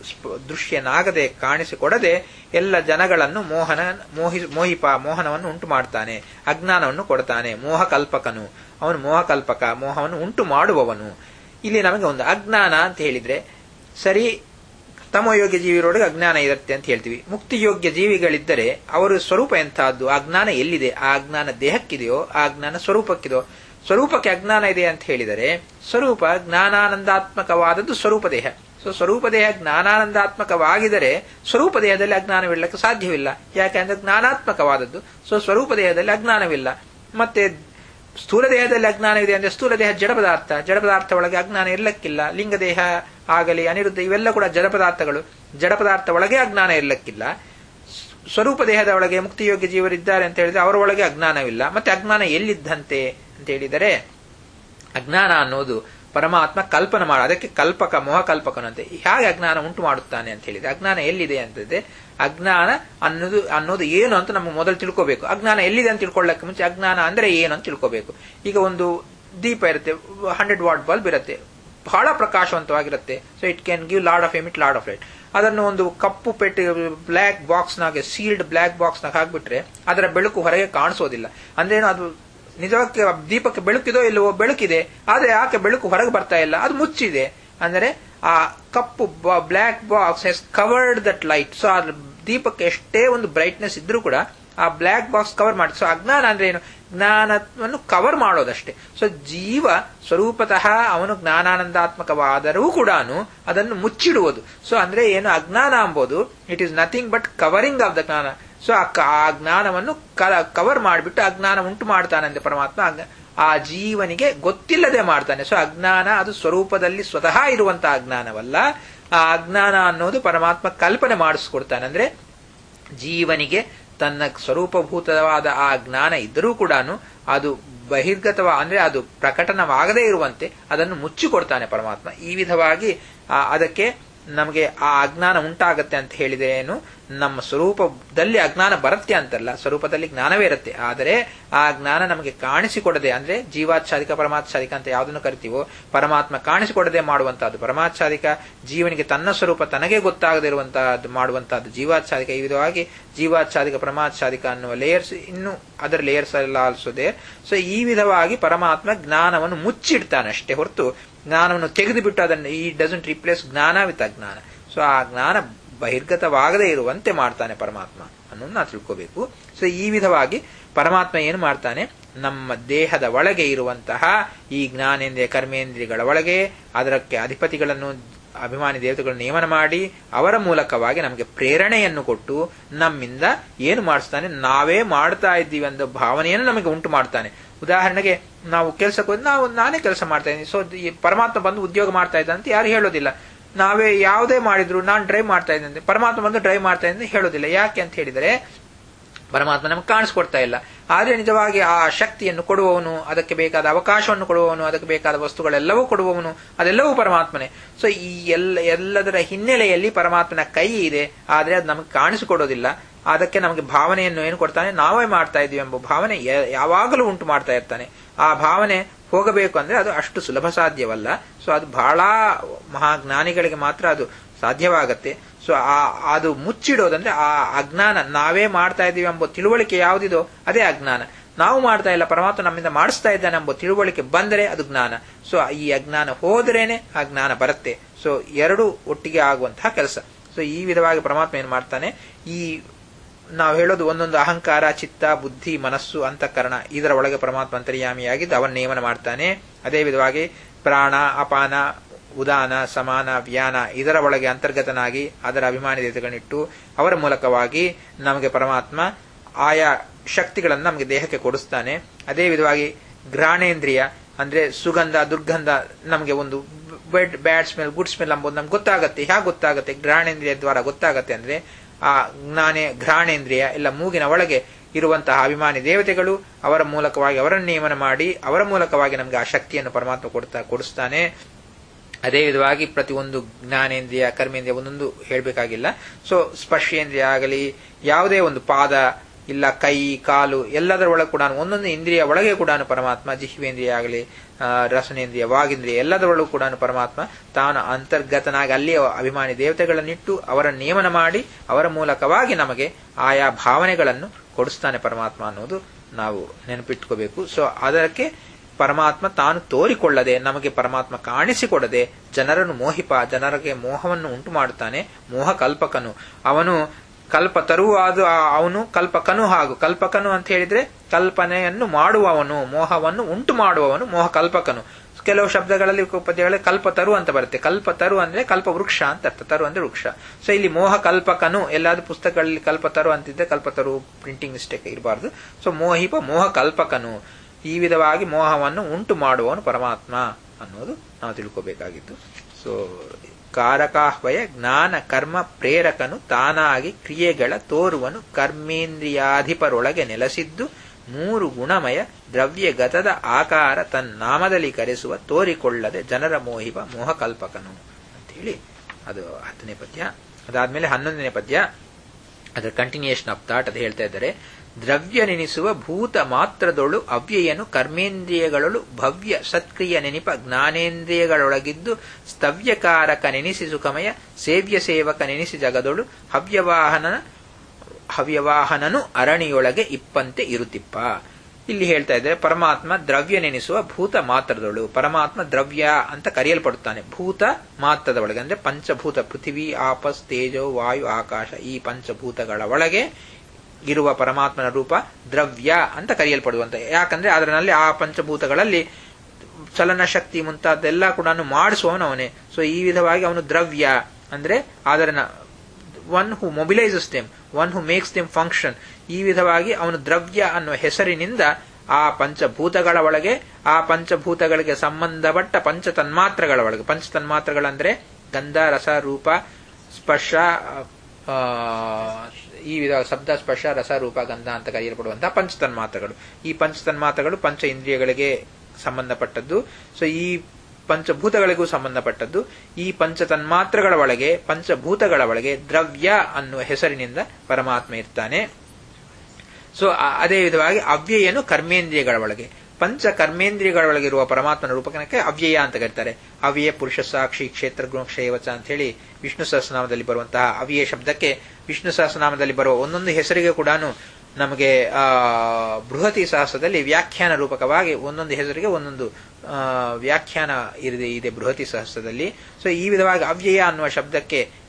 ದೃಶ್ಯನಾಗದೆ ಕಾಣಿಸಿಕೊಡದೆ ಎಲ್ಲ ಜನಗಳನ್ನು ಮೋಹನ ಮೋಹಿ ಮೋಹಿಪ ಮೋಹನವನ್ನು ಉಂಟು ಮಾಡ್ತಾನೆ ಅಜ್ಞಾನವನ್ನು ಕೊಡ್ತಾನೆ ಮೋಹ ಕಲ್ಪಕನು ಅವನು ಮೋಹ ಕಲ್ಪಕ ಮೋಹವನ್ನು ಉಂಟು ಮಾಡುವವನು ಇಲ್ಲಿ ನಮಗೆ ಒಂದು ಅಜ್ಞಾನ ಅಂತ ಹೇಳಿದ್ರೆ ಸರಿ ತಮಯೋಗ್ಯ ಜೀವಿರೊಳಗೆ ಅಜ್ಞಾನ ಇರುತ್ತೆ ಅಂತ ಹೇಳ್ತೀವಿ ಮುಕ್ತಿಯೋಗ್ಯ ಜೀವಿಗಳಿದ್ದರೆ ಅವರ ಸ್ವರೂಪ ಎಂತಹದ್ದು ಆ ಜ್ಞಾನ ಎಲ್ಲಿದೆ ಆ ಅಜ್ಞಾನ ದೇಹಕ್ಕಿದೆಯೋ ಆ ಜ್ಞಾನ ಸ್ವರೂಪಕ್ಕಿದೆಯೋ ಸ್ವರೂಪಕ್ಕೆ ಅಜ್ಞಾನ ಇದೆ ಅಂತ ಹೇಳಿದರೆ ಸ್ವರೂಪ ಜ್ಞಾನಾನಂದಾತ್ಮಕವಾದದ್ದು ಸ್ವರೂಪ ದೇಹ ಸೊ ಸ್ವರೂಪ ದೇಹ ಜ್ಞಾನಾನಂದಾತ್ಮಕವಾಗಿದ್ದರೆ ಸ್ವರೂಪ ದೇಹದಲ್ಲಿ ಅಜ್ಞಾನವಿಲ್ಲಕ್ಕೆ ಸಾಧ್ಯವಿಲ್ಲ ಯಾಕೆಂದ್ರೆ ಜ್ಞಾನಾತ್ಮಕವಾದದ್ದು ಸೊ ಸ್ವರೂಪ ದೇಹದಲ್ಲಿ ಅಜ್ಞಾನವಿಲ್ಲ ಮತ್ತೆ ಸ್ಥೂಲ ದೇಹದಲ್ಲಿ ಅಜ್ಞಾನವಿದೆ ಅಂದ್ರೆ ಸ್ಥೂಲ ದೇಹ ಜಡ ಪದಾರ್ಥ ಜಡ ಪದಾರ್ಥ ಒಳಗೆ ಅಜ್ಞಾನ ಇರ್ಲಕ್ಕಿಲ್ಲ ಲಿಂಗ ದೇಹ ಆಗಲಿ ಅನಿರುದ್ಧ ಇವೆಲ್ಲ ಕೂಡ ಜಡ ಪದಾರ್ಥಗಳು ಜಡ ಪದಾರ್ಥ ಒಳಗೆ ಅಜ್ಞಾನ ಇರ್ಲಕ್ಕಿಲ್ಲ ಸ್ವರೂಪ ದೇಹದ ಒಳಗೆ ಮುಕ್ತಿಯೋಗ್ಯ ಜೀವರಿದ್ದಾರೆ ಅಂತ ಹೇಳಿದ್ರೆ ಅವರ ಒಳಗೆ ಅಜ್ಞಾನವಿಲ್ಲ ಮತ್ತೆ ಅಜ್ಞಾನ ಎಲ್ಲಿದ್ದಂತೆ ಅಂತ ಹೇಳಿದರೆ ಅಜ್ಞಾನ ಅನ್ನೋದು ಪರಮಾತ್ಮ ಕಲ್ಪನೆ ಮಾಡ ಅದಕ್ಕೆ ಕಲ್ಪಕ ಮೋಹ ಕಲ್ಪಕನಂತೆ ಹೇಗೆ ಅಜ್ಞಾನ ಉಂಟು ಮಾಡುತ್ತಾನೆ ಅಂತ ಹೇಳಿದ್ರೆ ಅಜ್ಞಾನ ಎಲ್ಲಿದೆ ಅಂತಂದ್ರೆ ಅಜ್ಞಾನ ಅನ್ನೋದು ಅನ್ನೋದು ಏನು ಅಂತ ನಮಗೆ ಮೊದಲು ತಿಳ್ಕೋಬೇಕು ಅಜ್ಞಾನ ಎಲ್ಲಿದೆ ಅಂತ ತಿಳ್ಕೊಳ್ಳಕ್ಕೆ ಮುಂಚೆ ಅಜ್ಞಾನ ಅಂದ್ರೆ ಏನು ಅಂತ ತಿಳ್ಕೋಬೇಕು ಈಗ ಒಂದು ದೀಪ ಇರುತ್ತೆ ಹಂಡ್ರೆಡ್ ವಾಟ್ ಬಲ್ಬ್ ಇರುತ್ತೆ ಬಹಳ ಪ್ರಕಾಶವಂತವಾಗಿರುತ್ತೆ so it can give lot of emit lot of light ಅದನ್ನು ಒಂದು ಕಪ್ಪು ಪೆಟ್ಟು ಬ್ಲ್ಯಾಕ್ ಬಾಕ್ಸ್ನಾಗೆ ಸೀಲ್ಡ್ ಬ್ಲ್ಯಾಕ್ ಬಾಕ್ಸ್ನಾಗ ಹಾಕ್ಬಿಟ್ರೆ ಅದರ ಬೆಳಕು ಹೊರಗೆ ಕಾಣಿಸೋದಿಲ್ಲ ಅಂದ್ರೇನು ಅದು ನಿಜವಾಗಿ ದೀಪಕ್ಕೆ ಬೆಳಕಿದೋ ಇಲ್ಲವೋ ಬೆಳಕಿದೆ ಆದ್ರೆ ಯಾಕೆ ಬೆಳಕು ಹೊರಗೆ ಬರ್ತಾ ಇಲ್ಲ ಅದು ಮುಚ್ಚಿದೆ ಅಂದರೆ ಆ ಕಪ್ಪು black box has covered that light so ಆ ದೀಪಕ್ಕೆ ಎಷ್ಟೇ ಒಂದು ಬ್ರೈಟ್ನೆಸ್ ಇದ್ರೂ ಕೂಡ ಆ ಬ್ಲ್ಯಾಕ್ ಬಾಕ್ಸ್ ಕವರ್ ಮಾಡಿ ಸೊ ಅಜ್ಞಾನ ಅಂದ್ರೆ ಏನು ಜ್ಞಾನವನ್ನು ಕವರ್ ಮಾಡೋದಷ್ಟೇ ಸೊ ಜೀವ ಸ್ವರೂಪತಃ ಅವನು ಜ್ಞಾನಾನಂದಾತ್ಮಕವಾದರೂ ಕೂಡ ಅದನ್ನು ಮುಚ್ಚಿಡುವುದು ಸೊ ಅಂದ್ರೆ ಏನು ಅಜ್ಞಾನ ಎಂಬುದು it is nothing but covering of the ಜ್ಞಾನ ಸೊ ಆ ಜ್ಞಾನವನ್ನು ಕವರ್ ಮಾಡಿಬಿಟ್ಟು ಅಜ್ಞಾನ ಉಂಟು ಮಾಡ್ತಾನಂತೆ ಪರಮಾತ್ಮ ಆ ಜೀವನಿಗೆ ಗೊತ್ತಿಲ್ಲದೆ ಮಾಡ್ತಾನೆ ಸೊ ಅಜ್ಞಾನ ಅದು ಸ್ವರೂಪದಲ್ಲಿ ಸ್ವತಃ ಇರುವಂತಹ ಅಜ್ಞಾನವಲ್ಲ ಆ ಅಜ್ಞಾನ ಅನ್ನೋದು ಪರಮಾತ್ಮ ಕಲ್ಪನೆ ಮಾಡಿಸ್ಕೊಡ್ತಾನೆ ಅಂದ್ರೆ ಜೀವನಿಗೆ ತನ್ನ ಸ್ವರೂಪಭೂತವಾದ ಆ ಜ್ಞಾನ ಇದ್ದರೂ ಕೂಡ ಅದು ಬಹಿರ್ಗತವ ಅಂದ್ರೆ ಅದು ಪ್ರಕಟನವಾಗದೇ ಇರುವಂತೆ ಅದನ್ನು ಮುಚ್ಚಿಕೊಡ್ತಾನೆ ಪರಮಾತ್ಮ ಈ ವಿಧವಾಗಿ ಅದಕ್ಕೆ ನಮಗೆ ಆ ಅಜ್ಞಾನ ಉಂಟಾಗತ್ತೆ ಅಂತ ಹೇಳಿದ್ರೇನು ನಮ್ಮ ಸ್ವರೂಪದಲ್ಲಿ ಅಜ್ಞಾನ ಬರುತ್ತೆ ಅಂತಲ್ಲ ಸ್ವರೂಪದಲ್ಲಿ ಜ್ಞಾನವೇ ಇರುತ್ತೆ ಆದರೆ ಆ ಜ್ಞಾನ ನಮಗೆ ಕಾಣಿಸಿಕೊಡದೆ ಅಂದ್ರೆ ಜೀವಾಚ್ಛಾದಿಕ ಪರಮಾಚ್ಛಾದಿಕ ಅಂತ ಯಾವುದನ್ನು ಕರಿತೀವೋ ಪರಮಾತ್ಮ ಕಾಣಿಸಿಕೊಡದೆ ಮಾಡುವಂತಹದ್ದು ಪರಮಾಚ್ಛಾದಿಕ ಜೀವನಿಗೆ ತನ್ನ ಸ್ವರೂಪ ತನಗೆ ಗೊತ್ತಾಗದಿರುವಂತಹದ್ದು ಮಾಡುವಂತಹದ್ದು ಜೀವಾಚ್ಛಾದಿಕ ಈ ವಿಧವಾಗಿ ಜೀವಾಚ್ಛಾದಿಕ ಪರಮಾಚ್ಛಾದಿಕ ಅನ್ನುವ ಲೇಯರ್ಸ್ ಇನ್ನು ಅದರ ಲೇಯರ್ಸ್ ಎಲ್ಲ ಆಲ್ಸೋ ದೇರ್ ಸೊ ಈ ವಿಧವಾಗಿ ಪರಮಾತ್ಮ ಜ್ಞಾನವನ್ನು ಮುಚ್ಚಿಡ್ತಾನೆ ಅಷ್ಟೇ ಹೊರತು ಜ್ಞಾನವನ್ನು ತೆಗೆದುಬಿಟ್ಟು ಅದನ್ನು ಈ ಡಸಂಟ್ ರಿಪ್ಲೇಸ್ ಜ್ಞಾನ ವಿತ್ ಅಜ್ಞಾನ ಸೊ ಆ ಜ್ಞಾನ ಬಹಿರ್ಗತವಾಗದೇ ಇರುವಂತೆ ಮಾಡ್ತಾನೆ ಪರಮಾತ್ಮ ಅನ್ನೋದು ನಾವು ತಿಳ್ಕೋಬೇಕು ಸೊ ಈ ವಿಧವಾಗಿ ಪರಮಾತ್ಮ ಏನು ಮಾಡ್ತಾನೆ ನಮ್ಮ ದೇಹದ ಒಳಗೆ ಇರುವಂತಹ ಈ ಜ್ಞಾನೇಂದ್ರಿಯ ಕರ್ಮೇಂದ್ರಿಯಗಳ ಒಳಗೆ ಅದಕ್ಕೆ ಅಧಿಪತಿಗಳನ್ನು ಅಭಿಮಾನಿ ದೇವತೆಗಳನ್ನು ನೇಮನ ಮಾಡಿ ಅವರ ಮೂಲಕವಾಗಿ ನಮಗೆ ಪ್ರೇರಣೆಯನ್ನು ಕೊಟ್ಟು ನಮ್ಮಿಂದ ಏನು ಮಾಡಿಸ್ತಾನೆ ನಾವೇ ಮಾಡ್ತಾ ಇದ್ದೀವಿ ಅನ್ನೋ ಭಾವನೆಯನ್ನು ನಮಗೆ ಉಂಟು ಮಾಡ್ತಾನೆ ಉದಾಹರಣೆಗೆ ನಾವು ಕೆಲಸಕ್ಕೆ ಹೋದ್ರೆ ನಾವು ನಾನೇ ಕೆಲಸ ಮಾಡ್ತಾ ಇದ್ದೀನಿ ಸೊ ಈ ಪರಮಾತ್ಮ ಬಂದು ಉದ್ಯೋಗ ಮಾಡ್ತಾ ಇದ್ದ ಅಂತ ಯಾರು ಹೇಳೋದಿಲ್ಲ ನಾವೇ ಯಾವುದೇ ಮಾಡಿದ್ರು ನಾನು ಡ್ರೈವ್ ಮಾಡ್ತಾ ಇದ್ದಂತೆ ಪರಮಾತ್ಮ ಬಂದು ಡ್ರೈವ್ ಮಾಡ್ತಾ ಇದ್ದಂತೆ ಹೇಳೋದಿಲ್ಲ ಯಾಕೆ ಅಂತ ಹೇಳಿದರೆ ಪರಮಾತ್ಮ ನಮಗೆ ಕಾಣಿಸ್ಕೊಡ್ತಾ ಇಲ್ಲ ಆದ್ರೆ ನಿಜವಾಗಿ ಆ ಶಕ್ತಿಯನ್ನು ಕೊಡುವವನು ಅದಕ್ಕೆ ಬೇಕಾದ ಅವಕಾಶವನ್ನು ಕೊಡುವವನು ಅದಕ್ಕೆ ಬೇಕಾದ ವಸ್ತುಗಳೆಲ್ಲವೂ ಕೊಡುವವನು ಅದೆಲ್ಲವೂ ಪರಮಾತ್ಮನೇ ಸೊ ಈ ಎಲ್ಲ ಎಲ್ಲದರ ಹಿನ್ನೆಲೆಯಲ್ಲಿ ಪರಮಾತ್ಮನ ಕೈ ಇದೆ ಆದ್ರೆ ಅದು ನಮಗೆ ಕಾಣಿಸಿಕೊಡೋದಿಲ್ಲ ಅದಕ್ಕೆ ನಮಗೆ ಭಾವನೆಯನ್ನು ಏನು ಕೊಡ್ತಾನೆ ನಾವೇ ಮಾಡ್ತಾ ಇದೀವಿ ಎಂಬ ಭಾವನೆ ಯಾವಾಗಲೂ ಉಂಟು ಮಾಡ್ತಾ ಇರ್ತಾನೆ ಆ ಭಾವನೆ ಹೋಗಬೇಕು ಅಂದ್ರೆ ಅದು ಅಷ್ಟು ಸುಲಭ ಸಾಧ್ಯವಲ್ಲ ಸೊ ಅದು ಬಹಳ ಮಹಾಜ್ಞಾನಿಗಳಿಗೆ ಮಾತ್ರ ಅದು ಸಾಧ್ಯವಾಗತ್ತೆ ಸೊ ಆ ಅದು ಮುಚ್ಚಿಡೋದಂದ್ರೆ ಆ ಅಜ್ಞಾನ ನಾವೇ ಮಾಡ್ತಾ ಇದೀವಿ ಎಂಬ ತಿಳುವಳಿಕೆ ಯಾವುದಿದೋ ಅದೇ ಅಜ್ಞಾನ ನಾವು ಮಾಡ್ತಾ ಇಲ್ಲ ಪರಮಾತ್ಮ ನಮ್ಮಿಂದ ಮಾಡಿಸ್ತಾ ಇದ್ದಾನೆ ಎಂಬ ತಿಳುವಳಿಕೆ ಬಂದರೆ ಅದು ಜ್ಞಾನ ಸೊ ಈ ಅಜ್ಞಾನ ಹೋದ್ರೇನೆ ಆ ಜ್ಞಾನ ಬರುತ್ತೆ ಸೊ ಎರಡು ಒಟ್ಟಿಗೆ ಆಗುವಂತಹ ಕೆಲಸ ಸೊ ಈ ವಿಧವಾಗಿ ಪರಮಾತ್ಮ ಏನ್ ಮಾಡ್ತಾನೆ ಈ ನಾವು ಹೇಳೋದು ಒಂದೊಂದು ಅಹಂಕಾರ ಚಿತ್ತ ಬುದ್ಧಿ ಮನಸ್ಸು ಅಂತಃಕರಣ ಇದರ ಒಳಗೆ ಪರಮಾತ್ಮ ಅಂತರ್ಯಾಮಿಯಾಗಿದ್ದು ಅವನ್ನ ನೇಮನ ಮಾಡ್ತಾನೆ ಅದೇ ವಿಧವಾಗಿ ಪ್ರಾಣ ಅಪಾನ ಉದಾನ ಸಮಾನ ವ್ಯಾನ ಇದರ ಒಳಗೆ ಅಂತರ್ಗತನಾಗಿ ಅದರ ಅಭಿಮಾನಿ ದೇವತೆಗಳನ್ನಿಟ್ಟು ಅವರ ಮೂಲಕವಾಗಿ ನಮಗೆ ಪರಮಾತ್ಮ ಆಯಾ ಶಕ್ತಿಗಳನ್ನು ನಮಗೆ ದೇಹಕ್ಕೆ ಕೊಡಿಸ್ತಾನೆ ಅದೇ ವಿಧವಾಗಿ ಘ್ರಾಣೇಂದ್ರಿಯ ಅಂದ್ರೆ ಸುಗಂಧ ದುರ್ಗಂಧ ನಮಗೆ ಒಂದು bed bad smell good smell ಎಂಬುದು ನಮ್ಗೆ ಗೊತ್ತಾಗತ್ತೆ ಹೇಗೆ ಗೊತ್ತಾಗತ್ತೆ ಘ್ರಾಣೇಂದ್ರಿಯ ದ್ವಾರ ಗೊತ್ತಾಗತ್ತೆ ಅಂದ್ರೆ ಆ ಜ್ಞಾನೇ ಘ್ರಾಣೇಂದ್ರಿಯ ಎಲ್ಲ ಮೂಗಿನ ಒಳಗೆ ಇರುವಂತಹ ಅಭಿಮಾನಿ ದೇವತೆಗಳು ಅವರ ಮೂಲಕವಾಗಿ ಅವರನ್ನು ನೇಮನ ಮಾಡಿ ಅವರ ಮೂಲಕವಾಗಿ ನಮಗೆ ಆ ಶಕ್ತಿಯನ್ನು ಪರಮಾತ್ಮ ಕೊಡ್ತಾ ಕೊಡಿಸ್ತಾನೆ ಅದೇ ವಿಧವಾಗಿ ಪ್ರತಿಯೊಂದು ಜ್ಞಾನೇಂದ್ರಿಯ ಕರ್ಮೇಂದ್ರಿಯ ಒಂದೊಂದು ಹೇಳಬೇಕಾಗಿಲ್ಲ ಸೊ ಸ್ಪರ್ಶೇಂದ್ರಿಯ ಆಗಲಿ ಯಾವುದೇ ಒಂದು ಪಾದ ಇಲ್ಲ ಕೈ ಕಾಲು ಎಲ್ಲದರ ಒಳಗೆ ಕೂಡ ಒಂದೊಂದು ಇಂದ್ರಿಯ ಒಳಗೆ ಕೂಡ ಪರಮಾತ್ಮ ಜಿಹ್ವೇಂದ್ರಿಯ ಆಗಲಿ ರಸನೇಂದ್ರಿಯ ವಾಗೇಂದ್ರಿಯ ಎಲ್ಲದರೊಳಗೂ ಕೂಡ ಪರಮಾತ್ಮ ತಾನು ಅಂತರ್ಗತನಾಗಿ ಅಲ್ಲಿಯ ಅಭಿಮಾನಿ ದೇವತೆಗಳನ್ನಿಟ್ಟು ಅವರ ನೇಮನ ಮಾಡಿ ಅವರ ಮೂಲಕವಾಗಿ ನಮಗೆ ಆಯಾ ಭಾವನೆಗಳನ್ನು ಕೊಡಿಸ್ತಾನೆ ಪರಮಾತ್ಮ ಅನ್ನೋದು ನಾವು ನೆನಪಿಟ್ಕೋಬೇಕು ಸೊ ಅದಕ್ಕೆ ಪರಮಾತ್ಮ ತಾನು ತೋರಿಕೊಳ್ಳದೆ ನಮಗೆ ಪರಮಾತ್ಮ ಕಾಣಿಸಿಕೊಡದೆ ಜನರನ್ನು ಮೋಹಿಪ ಜನರಿಗೆ ಮೋಹವನ್ನು ಉಂಟು ಮಾಡುತ್ತಾನೆ ಮೋಹ ಕಲ್ಪಕನು ಅವನು ಕಲ್ಪ ತರುವಾದ ಅವನು ಕಲ್ಪಕನು ಹಾಗೂ ಕಲ್ಪಕನು ಅಂತ ಹೇಳಿದ್ರೆ ಕಲ್ಪನೆಯನ್ನು ಮಾಡುವವನು ಮೋಹವನ್ನು ಉಂಟು ಮಾಡುವವನು ಮೋಹ ಕಲ್ಪಕನು ಕೆಲವು ಶಬ್ದಗಳಲ್ಲಿ ಪದ್ಯಗಳಲ್ಲಿ ಕಲ್ಪ ತರು ಅಂತ ಬರುತ್ತೆ ಕಲ್ಪ ತರು ಅಂದ್ರೆ ಕಲ್ಪ ವೃಕ್ಷ ಅಂತ ಅರ್ಥ ತರು ಅಂದ್ರೆ ವೃಕ್ಷ ಸೊ ಇಲ್ಲಿ ಮೋಹ ಕಲ್ಪಕನು ಎಲ್ಲಾದ್ರೂ ಪುಸ್ತಕಗಳಲ್ಲಿ ಕಲ್ಪ ತರು ಅಂತಿದ್ರೆ ಕಲ್ಪ ತರು ಪ್ರಿಂಟಿಂಗ್ ಮಿಸ್ಟೇಕ್ ಇರಬಾರ್ದು ಸೊ ಮೋಹಿಪ ಮೋಹ ಕಲ್ಪಕನು ಈ ವಿಧವಾಗಿ ಮೋಹವನ್ನು ಉಂಟು ಮಾಡುವವನು ಪರಮಾತ್ಮ ಅನ್ನೋದು ನಾವು ತಿಳ್ಕೋಬೇಕಾಗಿತ್ತು ಸೊ ಕಾರಕಾಹ್ವಯ ಜ್ಞಾನ ಕರ್ಮ ಪ್ರೇರಕನು ತಾನಾಗಿ ಕ್ರಿಯೆಗಳ ತೋರುವನು ಕರ್ಮೇಂದ್ರಿಯಾಧಿಪರೊಳಗೆ ನೆಲೆಸಿದ್ದು ಮೂರು ಗುಣಮಯ ದ್ರವ್ಯಗತದ ಆಕಾರ ತನ್ನಾಮದಲ್ಲಿ ಕರೆಸುವ ತೋರಿಕೊಳ್ಳದೆ ಜನರ ಮೋಹಿವ ಮೋಹಕಲ್ಪಕನು ಅಂತೇಳಿ ಅದು ಹತ್ತನೇ ಪದ್ಯ ಅದಾದ್ಮೇಲೆ ಹನ್ನೊಂದನೇ ಪದ್ಯ ಅದರ ಕಂಟಿನ್ಯೂಯೇಷನ್ ಆಫ್ ಥಾಟ್ ಅದು ಹೇಳ್ತಾ ಇದ್ದಾರೆ ದ್ರವ್ಯ ನೆನೆಸುವ ಭೂತ ಮಾತ್ರದೊಳು ಅವ್ಯಯನು ಕರ್ಮೇಂದ್ರಿಯಗಳಳು ಭವ್ಯ ಸತ್ಕ್ರಿಯ ನೆನಿಪ ಜ್ಞಾನೇಂದ್ರಿಯಗಳೊಳಗಿದ್ದು ಸ್ತವ್ಯಕಾರಕ ನೆನೆಸಿ ಸುಖಮಯ ಸೇವ್ಯ ಸೇವಕ ನೆನೆಸಿ ಜಗದೊಳು ಹವ್ಯವಾಹನ ಹವ್ಯವಾಹನನು ಅರಣಿಯೊಳಗೆ ಇಪ್ಪಂತೆ ಇರುತ್ತಿಪ್ಪ ಇಲ್ಲಿ ಹೇಳ್ತಾ ಇದ್ದಾರೆ ಪರಮಾತ್ಮ ದ್ರವ್ಯ ನೆನೆಸುವ ಭೂತ ಮಾತ್ರದೊಳು ಪರಮಾತ್ಮ ದ್ರವ್ಯ ಅಂತ ಕರೆಯಲ್ಪಡುತ್ತಾನೆ ಭೂತ ಮಾತ್ರದ ಒಳಗೆ ಅಂದ್ರೆ ಪಂಚಭೂತ ಪೃಥಿವಿ ಆಪಸ್ ತೇಜೋ ವಾಯು ಆಕಾಶ ಈ ಪಂಚಭೂತಗಳ ಒಳಗೆ ಇರುವ ಪರಮಾತ್ಮನ ರೂಪ ದ್ರವ್ಯ ಅಂತ ಕರೆಯಲ್ಪಡುವಂತ ಯಾಕಂದ್ರೆ ಅದರಲ್ಲಿ ಆ ಪಂಚಭೂತಗಳಲ್ಲಿ ಚಲನ ಶಕ್ತಿ ಮುಂತಾದೆಲ್ಲ ಕೂಡ ಮಾಡಿಸುವವನು ಅವನೇ ಸೊ ಈ ವಿಧವಾಗಿ ಅವನು ದ್ರವ್ಯ ಅಂದ್ರೆ ಅದರ one who mobilises them one who makes them function ಈ ವಿಧವಾಗಿ ಅವನು ದ್ರವ್ಯ ಅನ್ನುವ ಹೆಸರಿನಿಂದ ಆ ಪಂಚಭೂತಗಳ ಒಳಗೆ ಆ ಪಂಚಭೂತಗಳಿಗೆ ಸಂಬಂಧಪಟ್ಟ ಪಂಚ ತನ್ಮಾತ್ರಗಳ ಒಳಗೆ ಪಂಚ ತನ್ಮಾತ್ರಗಳಂದ್ರೆ ಗಂಧ ರಸ ರೂಪ ಸ್ಪರ್ಶ ಈ ವಿಧ ಶಬ್ದ ಸ್ಪರ್ಶ ರಸ ರೂಪ ಗಂಧ ಅಂತ ಕರೆಯಲ್ಪಡುವಂತಹ ಪಂಚ ತನ್ಮಾತ್ರಗಳು ಈ ಪಂಚ ತನ್ಮಾತ್ರಗಳು ಪಂಚ ಇಂದ್ರಿಯಗಳಿಗೆ ಸಂಬಂಧಪಟ್ಟದ್ದು ಸೊ ಈ ಪಂಚಭೂತಗಳಿಗೂ ಸಂಬಂಧಪಟ್ಟದ್ದು ಈ ಪಂಚ ತನ್ಮಾತ್ರಗಳ ಒಳಗೆ ಪಂಚಭೂತಗಳ ಒಳಗೆ ದ್ರವ್ಯ ಅನ್ನುವ ಹೆಸರಿನಿಂದ ಪರಮಾತ್ಮ ಇರ್ತಾನೆ ಸೊ ಅದೇ ವಿಧವಾಗಿ ಅವ್ಯಯನು ಕರ್ಮೇಂದ್ರಿಯಗಳ ಒಳಗೆ ಪಂಚ ಕರ್ಮೇಂದ್ರಿಯಗಳ ಒಳಗಿರುವ ಪರಮಾತ್ಮನ ರೂಪಕನಕ್ಕೆ ಅವ್ಯಯ ಅಂತ ಕರೀತಾರೆ ಅವ್ಯಯ ಪುರುಷ ಸಾಕ್ಷಿ ಕ್ಷೇತ್ರ ಗುಣಕ್ಷಯವಚ ಅಂತ ಹೇಳಿ ವಿಷ್ಣು ಸಹಸ್ರನಾಮದಲ್ಲಿ ಬರುವಂತಹ ಅವ್ಯಯ ಶಬ್ದಕ್ಕೆ ವಿಷ್ಣು ಸಹಸ್ರನಾಮದಲ್ಲಿ ಬರುವ ಒಂದೊಂದು ಹೆಸರಿಗೆ ಕೂಡ ನಮಗೆ ಆ ಬೃಹತಿ ಸಹಸ್ರದಲ್ಲಿ ವ್ಯಾಖ್ಯಾನ ರೂಪಕವಾಗಿ ಒಂದೊಂದು ಹೆಸರಿಗೆ ಒಂದೊಂದು ವ್ಯಾಖ್ಯಾನ ಇದೆ ಇದೆ ಬೃಹತಿ ಸಹಸ್ರದಲ್ಲಿ ಸೊ ಈ ವಿಧವಾಗಿ ಅವ್ಯಯ ಅನ್ನುವ ಶಬ್ದಕ್ಕೆ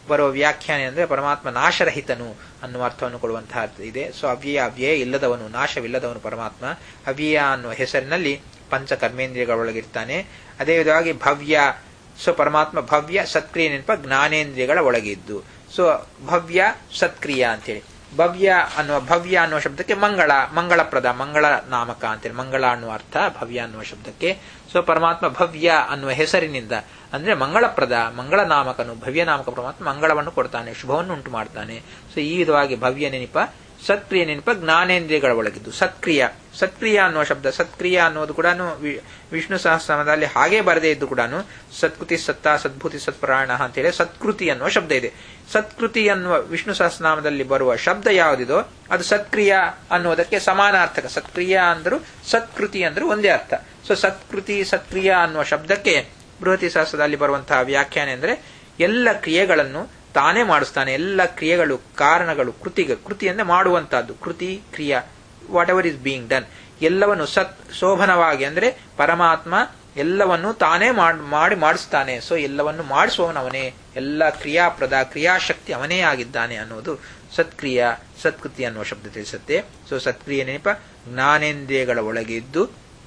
ಬರುವ ವ್ಯಾಖ್ಯಾನ ಅಂದರೆ ಪರಮಾತ್ಮ ನಾಶರಹಿತನು ಅನ್ನುವ ಅರ್ಥವನ್ನು ಕೊಡುವಂತಹ ಅರ್ಥ ಇದೆ ಸೊ ಅವ್ಯಯ ಅವ್ಯಯ ಇಲ್ಲದವನು ನಾಶವಿಲ್ಲದವನು ಪರಮಾತ್ಮ ಅವ್ಯಯ ಅನ್ನುವ ಹೆಸರಿನಲ್ಲಿ ಪಂಚ ಕರ್ಮೇಂದ್ರಿಯಗಳೊಳಗಿರ್ತಾನೆ ಅದೇ ವಿಧವಾಗಿ ಭವ್ಯ ಸೊ ಪರಮಾತ್ಮ ಭವ್ಯ ಸತ್ಕ್ರಿಯೆ ನೆನಪ ಜ್ಞಾನೇಂದ್ರಿಯಗಳ ಒಳಗಿದ್ದು ಸೊ ಭವ್ಯ ಸತ್ಕ್ರಿಯ ಅಂತೇಳಿ ಭವ್ಯ ಅನ್ನುವ ಭವ್ಯ ಅನ್ನುವ ಶಬ್ದಕ್ಕೆ ಮಂಗಳ ಮಂಗಳಪ್ರದ ಮಂಗಳ ನಾಮಕ ಅಂತೇಳಿ ಮಂಗಳ ಅನ್ನುವ ಅರ್ಥ ಭವ್ಯ ಅನ್ನುವ ಶಬ್ದಕ್ಕೆ ಸೊ ಪರಮಾತ್ಮ ಭವ್ಯ ಅನ್ನುವ ಹೆಸರಿನಿಂದ ಅಂದ್ರೆ ಮಂಗಳಪ್ರದ ಮಂಗಳ ನಾಮಕನು ಭವ್ಯ ನಾಮಕ ಪರಮಾತ್ಮ ಮಂಗಳವನ್ನು ಕೊಡ್ತಾನೆ ಶುಭವನ್ನು ಉಂಟು ಮಾಡ್ತಾನೆ ಸೊ ಈ ವಿಧವಾಗಿ ಭವ್ಯ ನೆನಪ ಸತ್ಕ್ರಿಯ ನೆನಪ ಜ್ಞಾನೇಂದ್ರಿಯಗಳ ಒಳಗಿದ್ದು ಸತ್ಕ್ರಿಯ ಸತ್ಕ್ರಿಯ ಅನ್ನುವ ಶಬ್ದ ಸತ್ಕ್ರಿಯ ಅನ್ನೋದು ಕೂಡ ವಿಷ್ಣು ಸಹಸ್ರನಾಮದಲ್ಲಿ ಹಾಗೆ ಬರದೇ ಇದ್ದು ಕೂಡ ಸತ್ಕೃತಿ ಸತ್ತ ಸದ್ಭೂತಿ ಸತ್ಪರಾಯಣ ಅಂತೇಳಿ ಸತ್ಕೃತಿ ಅನ್ನುವ ಶಬ್ದ ಇದೆ ಸತ್ಕೃತಿ ಅನ್ನುವ ವಿಷ್ಣು ಸಹಸ್ರನಾಮದಲ್ಲಿ ಬರುವ ಶಬ್ದ ಯಾವುದಿದೋ ಅದು ಸತ್ಕ್ರಿಯ ಅನ್ನುವುದಕ್ಕೆ ಸಮಾನಾರ್ಥಕ ಸತ್ಕ್ರಿಯ ಅಂದ್ರು ಸತ್ಕೃತಿ ಅಂದ್ರು ಒಂದೇ ಅರ್ಥ ಸೊ ಸತ್ಕೃತಿ ಸತ್ಕ್ರಿಯ ಅನ್ನುವ ಶಬ್ದಕ್ಕೆ ಬೃಹತಿ ಸಹಸ್ರದಲ್ಲಿ ಬರುವಂತಹ ವ್ಯಾಖ್ಯಾನ ಅಂದ್ರೆ ಎಲ್ಲ ಕ್ರಿಯೆಗಳನ್ನು ತಾನೇ ಮಾಡಿಸ್ತಾನೆ ಎಲ್ಲ ಕ್ರಿಯೆಗಳು ಕಾರಣಗಳು ಕೃತಿಗೆ ಕೃತಿಯನ್ನೇ ಮಾಡುವಂತಹದ್ದು ಕೃತಿ ಕ್ರಿಯಾ whatever is being done ಎಲ್ಲವನ್ನು ಸತ್ ಶೋಭನವಾಗಿ ಅಂದ್ರೆ ಪರಮಾತ್ಮ ಎಲ್ಲವನ್ನು ತಾನೇ ಮಾಡಿ ಮಾಡಿಸ್ತಾನೆ ಸೊ ಎಲ್ಲವನ್ನು ಮಾಡಿಸುವವನವನೇ ಎಲ್ಲ ಕ್ರಿಯಾಪ್ರದ ಕ್ರಿಯಾಶಕ್ತಿ ಅವನೇ ಆಗಿದ್ದಾನೆ ಅನ್ನೋದು ಸತ್ಕ್ರಿಯಾ ಸತ್ಕೃತಿ ಅನ್ನುವ ಶಬ್ದ ತಿಳಿಸುತ್ತೆ ಸೊ ಸತ್ಕ್ರಿಯೆ ನೆನಪ ಜ್ಞಾನೇಂದ್ರಿಯಗಳ ಒಳಗೆ ಇದ್ದು